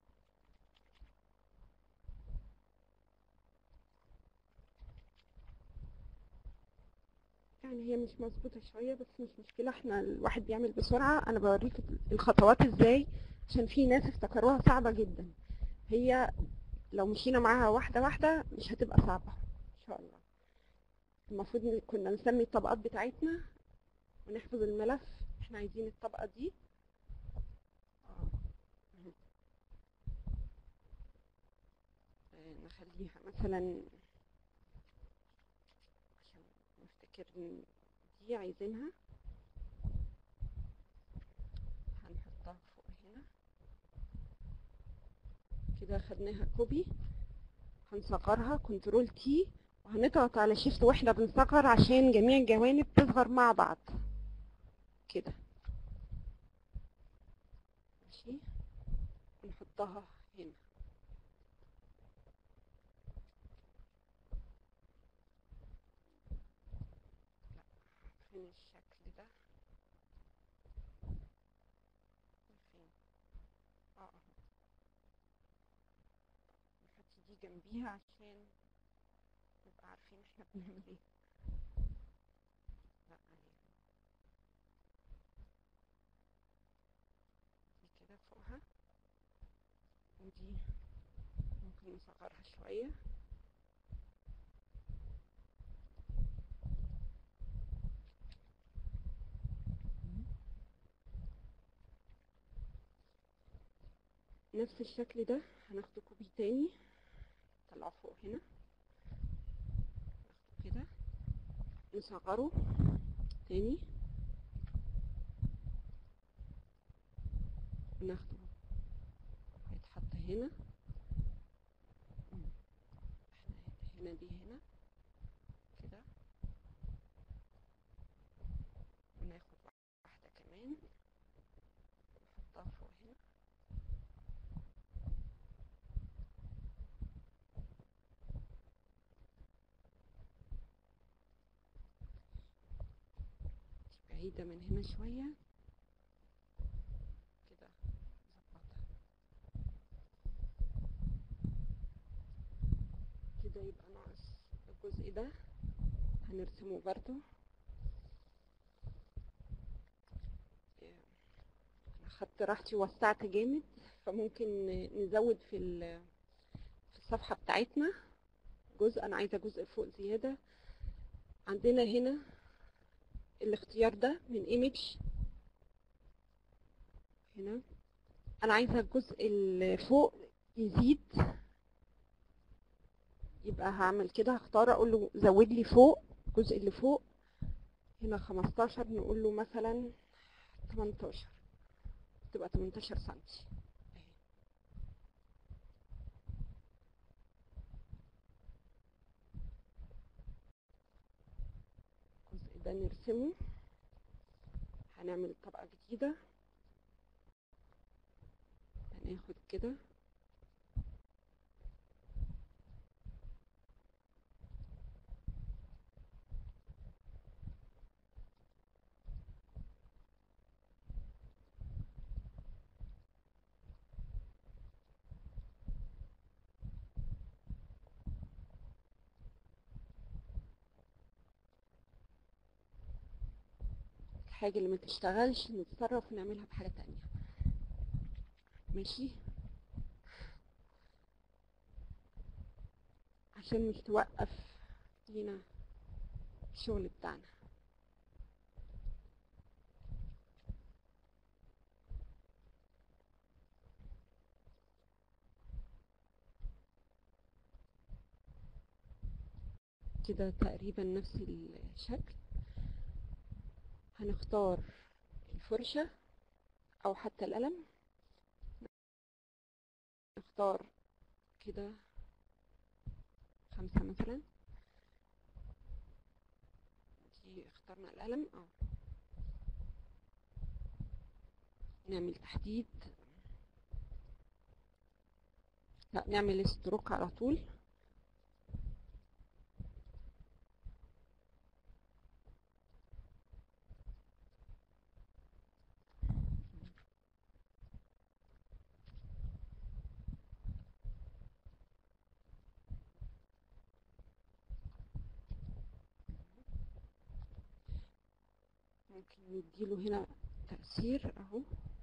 يعني هي مش مظبوطة شوية بس مش مشكلة احنا الواحد بيعمل بسرعة انا بوريك الخطوات ازاي عشان في ناس افتكروها صعبة جدا هي لو مشينا معاها واحدة واحدة مش هتبقى صعبة ان شاء الله المفروض إن كنا نسمي الطبقات بتاعتنا ونحفظ الملف احنا عايزين الطبقة دي آه. أهو. آه، نخليها مثلا عشان نفتكر إن دي عايزينها هنحطها فوق هنا كده خدناها كوبي هنصغرها كنترول تي وهنضغط على شيفت واحنا بنصغر عشان جميع الجوانب تصغر مع بعض كده ماشي ونحطها هنا لا فين الشكل ده فين اه اهو نحط دي جنبيها عشان نبقى عارفين احنا بنعمل ايه لا اهي دي كده فوقها ودي ممكن نصغرها شوية نفس الشكل ده هناخده كوبي تاني نطلعه فوق هنا ناخده كده نصغره تاني ناخده هيتحط هنا مم. احنا هنا دي هنا كده وناخد واحدة كمان نحطها فوق هنا بعيدة من هنا شوية كده نظبطها كده يبقى ناقص الجزء ده هنرسمه برضو إيه، انا خدت راحتي ووسعت جامد فممكن نزود في ال- في الصفحة بتاعتنا جزء انا عايزة جزء فوق زيادة عندنا هنا الاختيار ده من ايمج هنا انا عايزه الجزء اللي فوق يزيد يبقى هعمل كده هختار اقول له زود لي فوق الجزء اللي فوق هنا 15 نقول له مثلا 18 تبقى 18 سنتي اهي الجزء ده نرسمه هنعمل طبقة جديدة هناخد كده الحاجة اللي ما تشتغلش نتصرف ونعملها بحاجة تانية ماشي عشان مش توقف لينا الشغل بتاعنا كده تقريبا نفس الشكل هنختار الفرشة أو حتى القلم نختار كده خمسة مثلا دي اخترنا القلم اه نعمل تحديد لا نعمل ستروك على طول ممكن نديله هنا تأثير اهو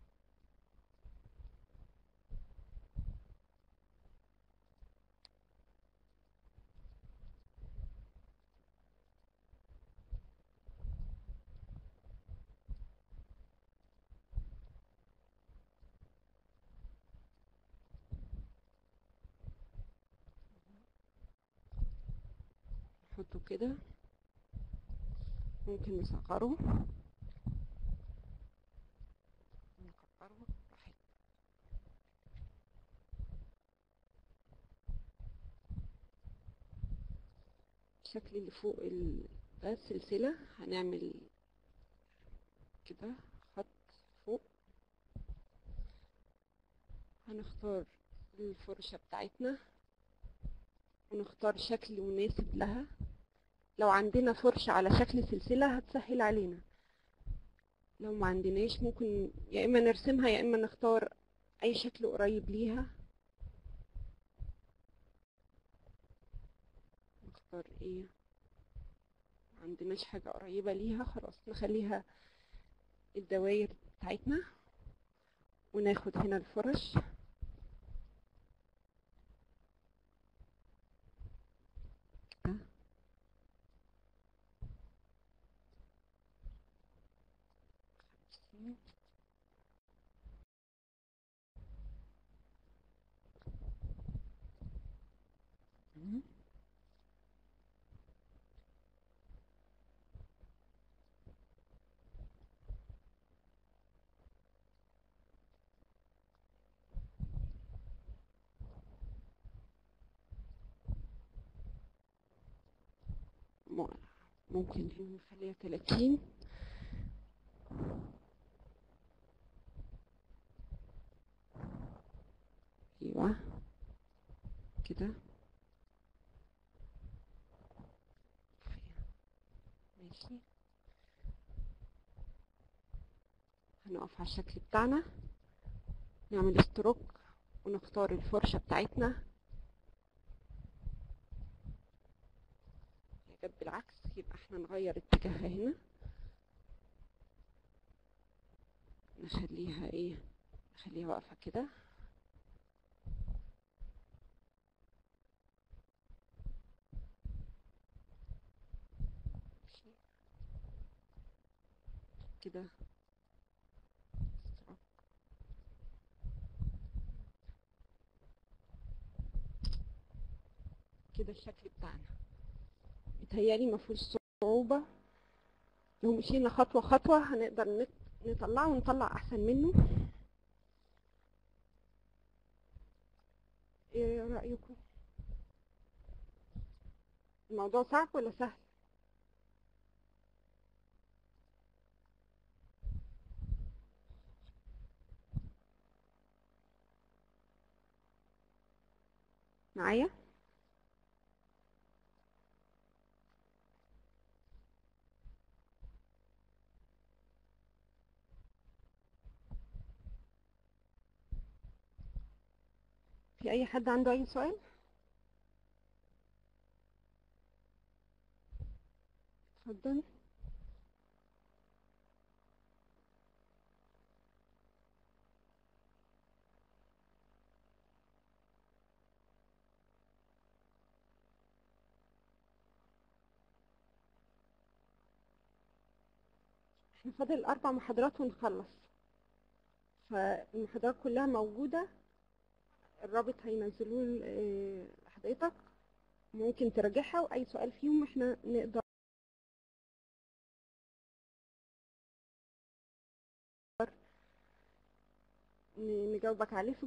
نحطه كده ممكن نصغره نكبره براحتنا الشكل اللي فوق ال- ده السلسلة هنعمل كده خط فوق هنختار الفرشة بتاعتنا ونختار شكل مناسب لها لو عندنا فرشة على شكل سلسلة هتسهل علينا لو ما عندناش ممكن يا اما نرسمها يا اما نختار اي شكل قريب ليها نختار ايه ما عندناش حاجة قريبة ليها خلاص نخليها الدواير بتاعتنا وناخد هنا الفرش كده خمسين مم. م- ممكن هنا نخليها تلاتين ايوه كده ماشي هنقف على الشكل بتاعنا نعمل ستروك ونختار الفرشة بتاعتنا هي جت بالعكس يبقى احنا نغير اتجاهها هنا نخليها ايه نخليها واقفة كده ماشي. كده ستروك كده الشكل بتاعنا متهيألي مفهوش لو مشينا خطوة خطوة هنقدر نت- نطلعه ونطلع أحسن منه ايه رأيكم؟ الموضوع صعب ولا سهل؟ معايا؟ في أي حد عنده أي سؤال؟ اتفضل احنا فاضل أربع محاضرات ونخلص فالمحاضرات كلها موجودة الرابط هينزلوه ل- آه، لحضرتك ممكن تراجعها وأي سؤال فيهم احنا نقدر ن- نجاوبك عليه في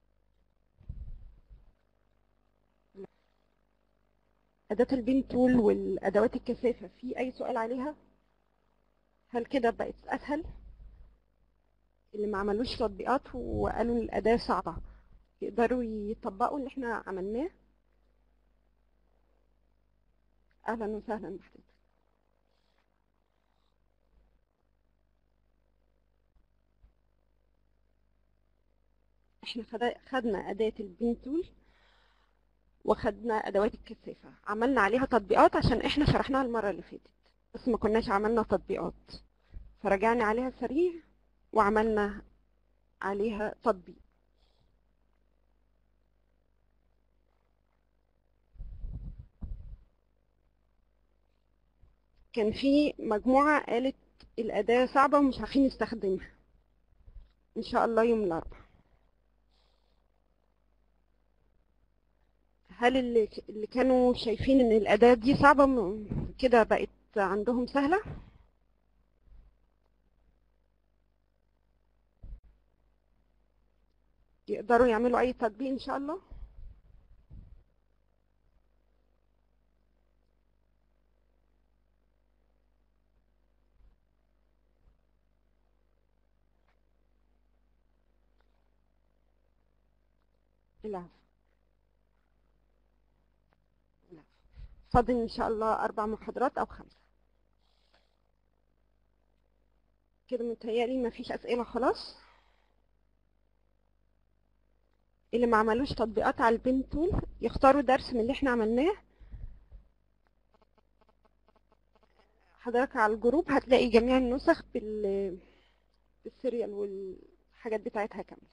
أداة البين تول والأدوات الكثافة في أي سؤال عليها؟ هل كده بقت أسهل؟ اللي ما عملوش تطبيقات وقالوا الأداة صعبة يقدروا يطبقوا اللي احنا عملناه؟ أهلا وسهلا بحضرتك احنا خد- خدنا أداة البين تول وخدنا أدوات الكثافة عملنا عليها تطبيقات عشان احنا شرحناها المرة اللي فاتت بس ما كناش عملنا تطبيقات فرجعنا عليها سريع وعملنا عليها تطبيق كان في مجموعة قالت الأداة صعبة ومش عارفين نستخدمها إن شاء الله يوم الأربعاء هل اللي اللي كانوا شايفين إن الأداة دي صعبة م- كده بقت عندهم سهلة؟ يقدروا يعملوا أي تطبيق إن شاء الله؟ العفو العفو. فاضل إن شاء الله أربع محاضرات أو خمسة كده متهيألي مفيش أسئلة خلاص اللي ما عملوش تطبيقات على البين تول يختاروا درس من اللي احنا عملناه حضرتك على الجروب هتلاقي جميع النسخ بال بالسيريال والحاجات بتاعتها كاملة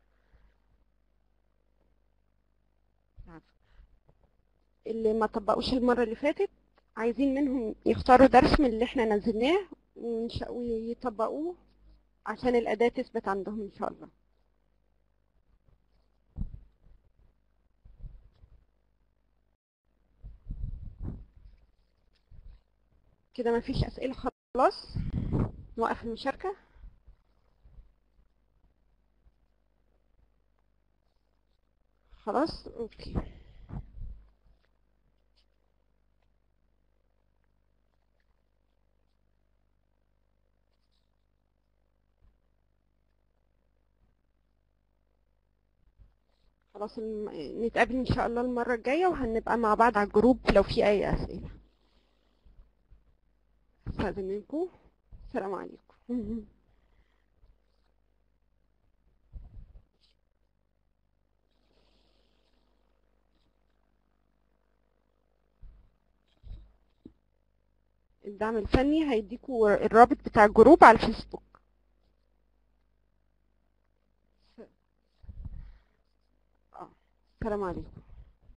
العفو. اللي ما طبقوش المرة اللي فاتت عايزين منهم يختاروا درس من اللي احنا نزلناه ونش- ويطبقوه عشان الأداة تثبت عندهم إن شاء الله كده مفيش أسئلة خلاص نوقف المشاركة خلاص اوكي خلاص الم- نتقابل ان شاء الله المرة الجاية وهنبقى مع بعض على الجروب لو في اي اسئلة استاذن منكم السلام عليكم الدعم الفني هيديكوا الرابط بتاع الجروب على الفيسبوك س- اه السلام عليكم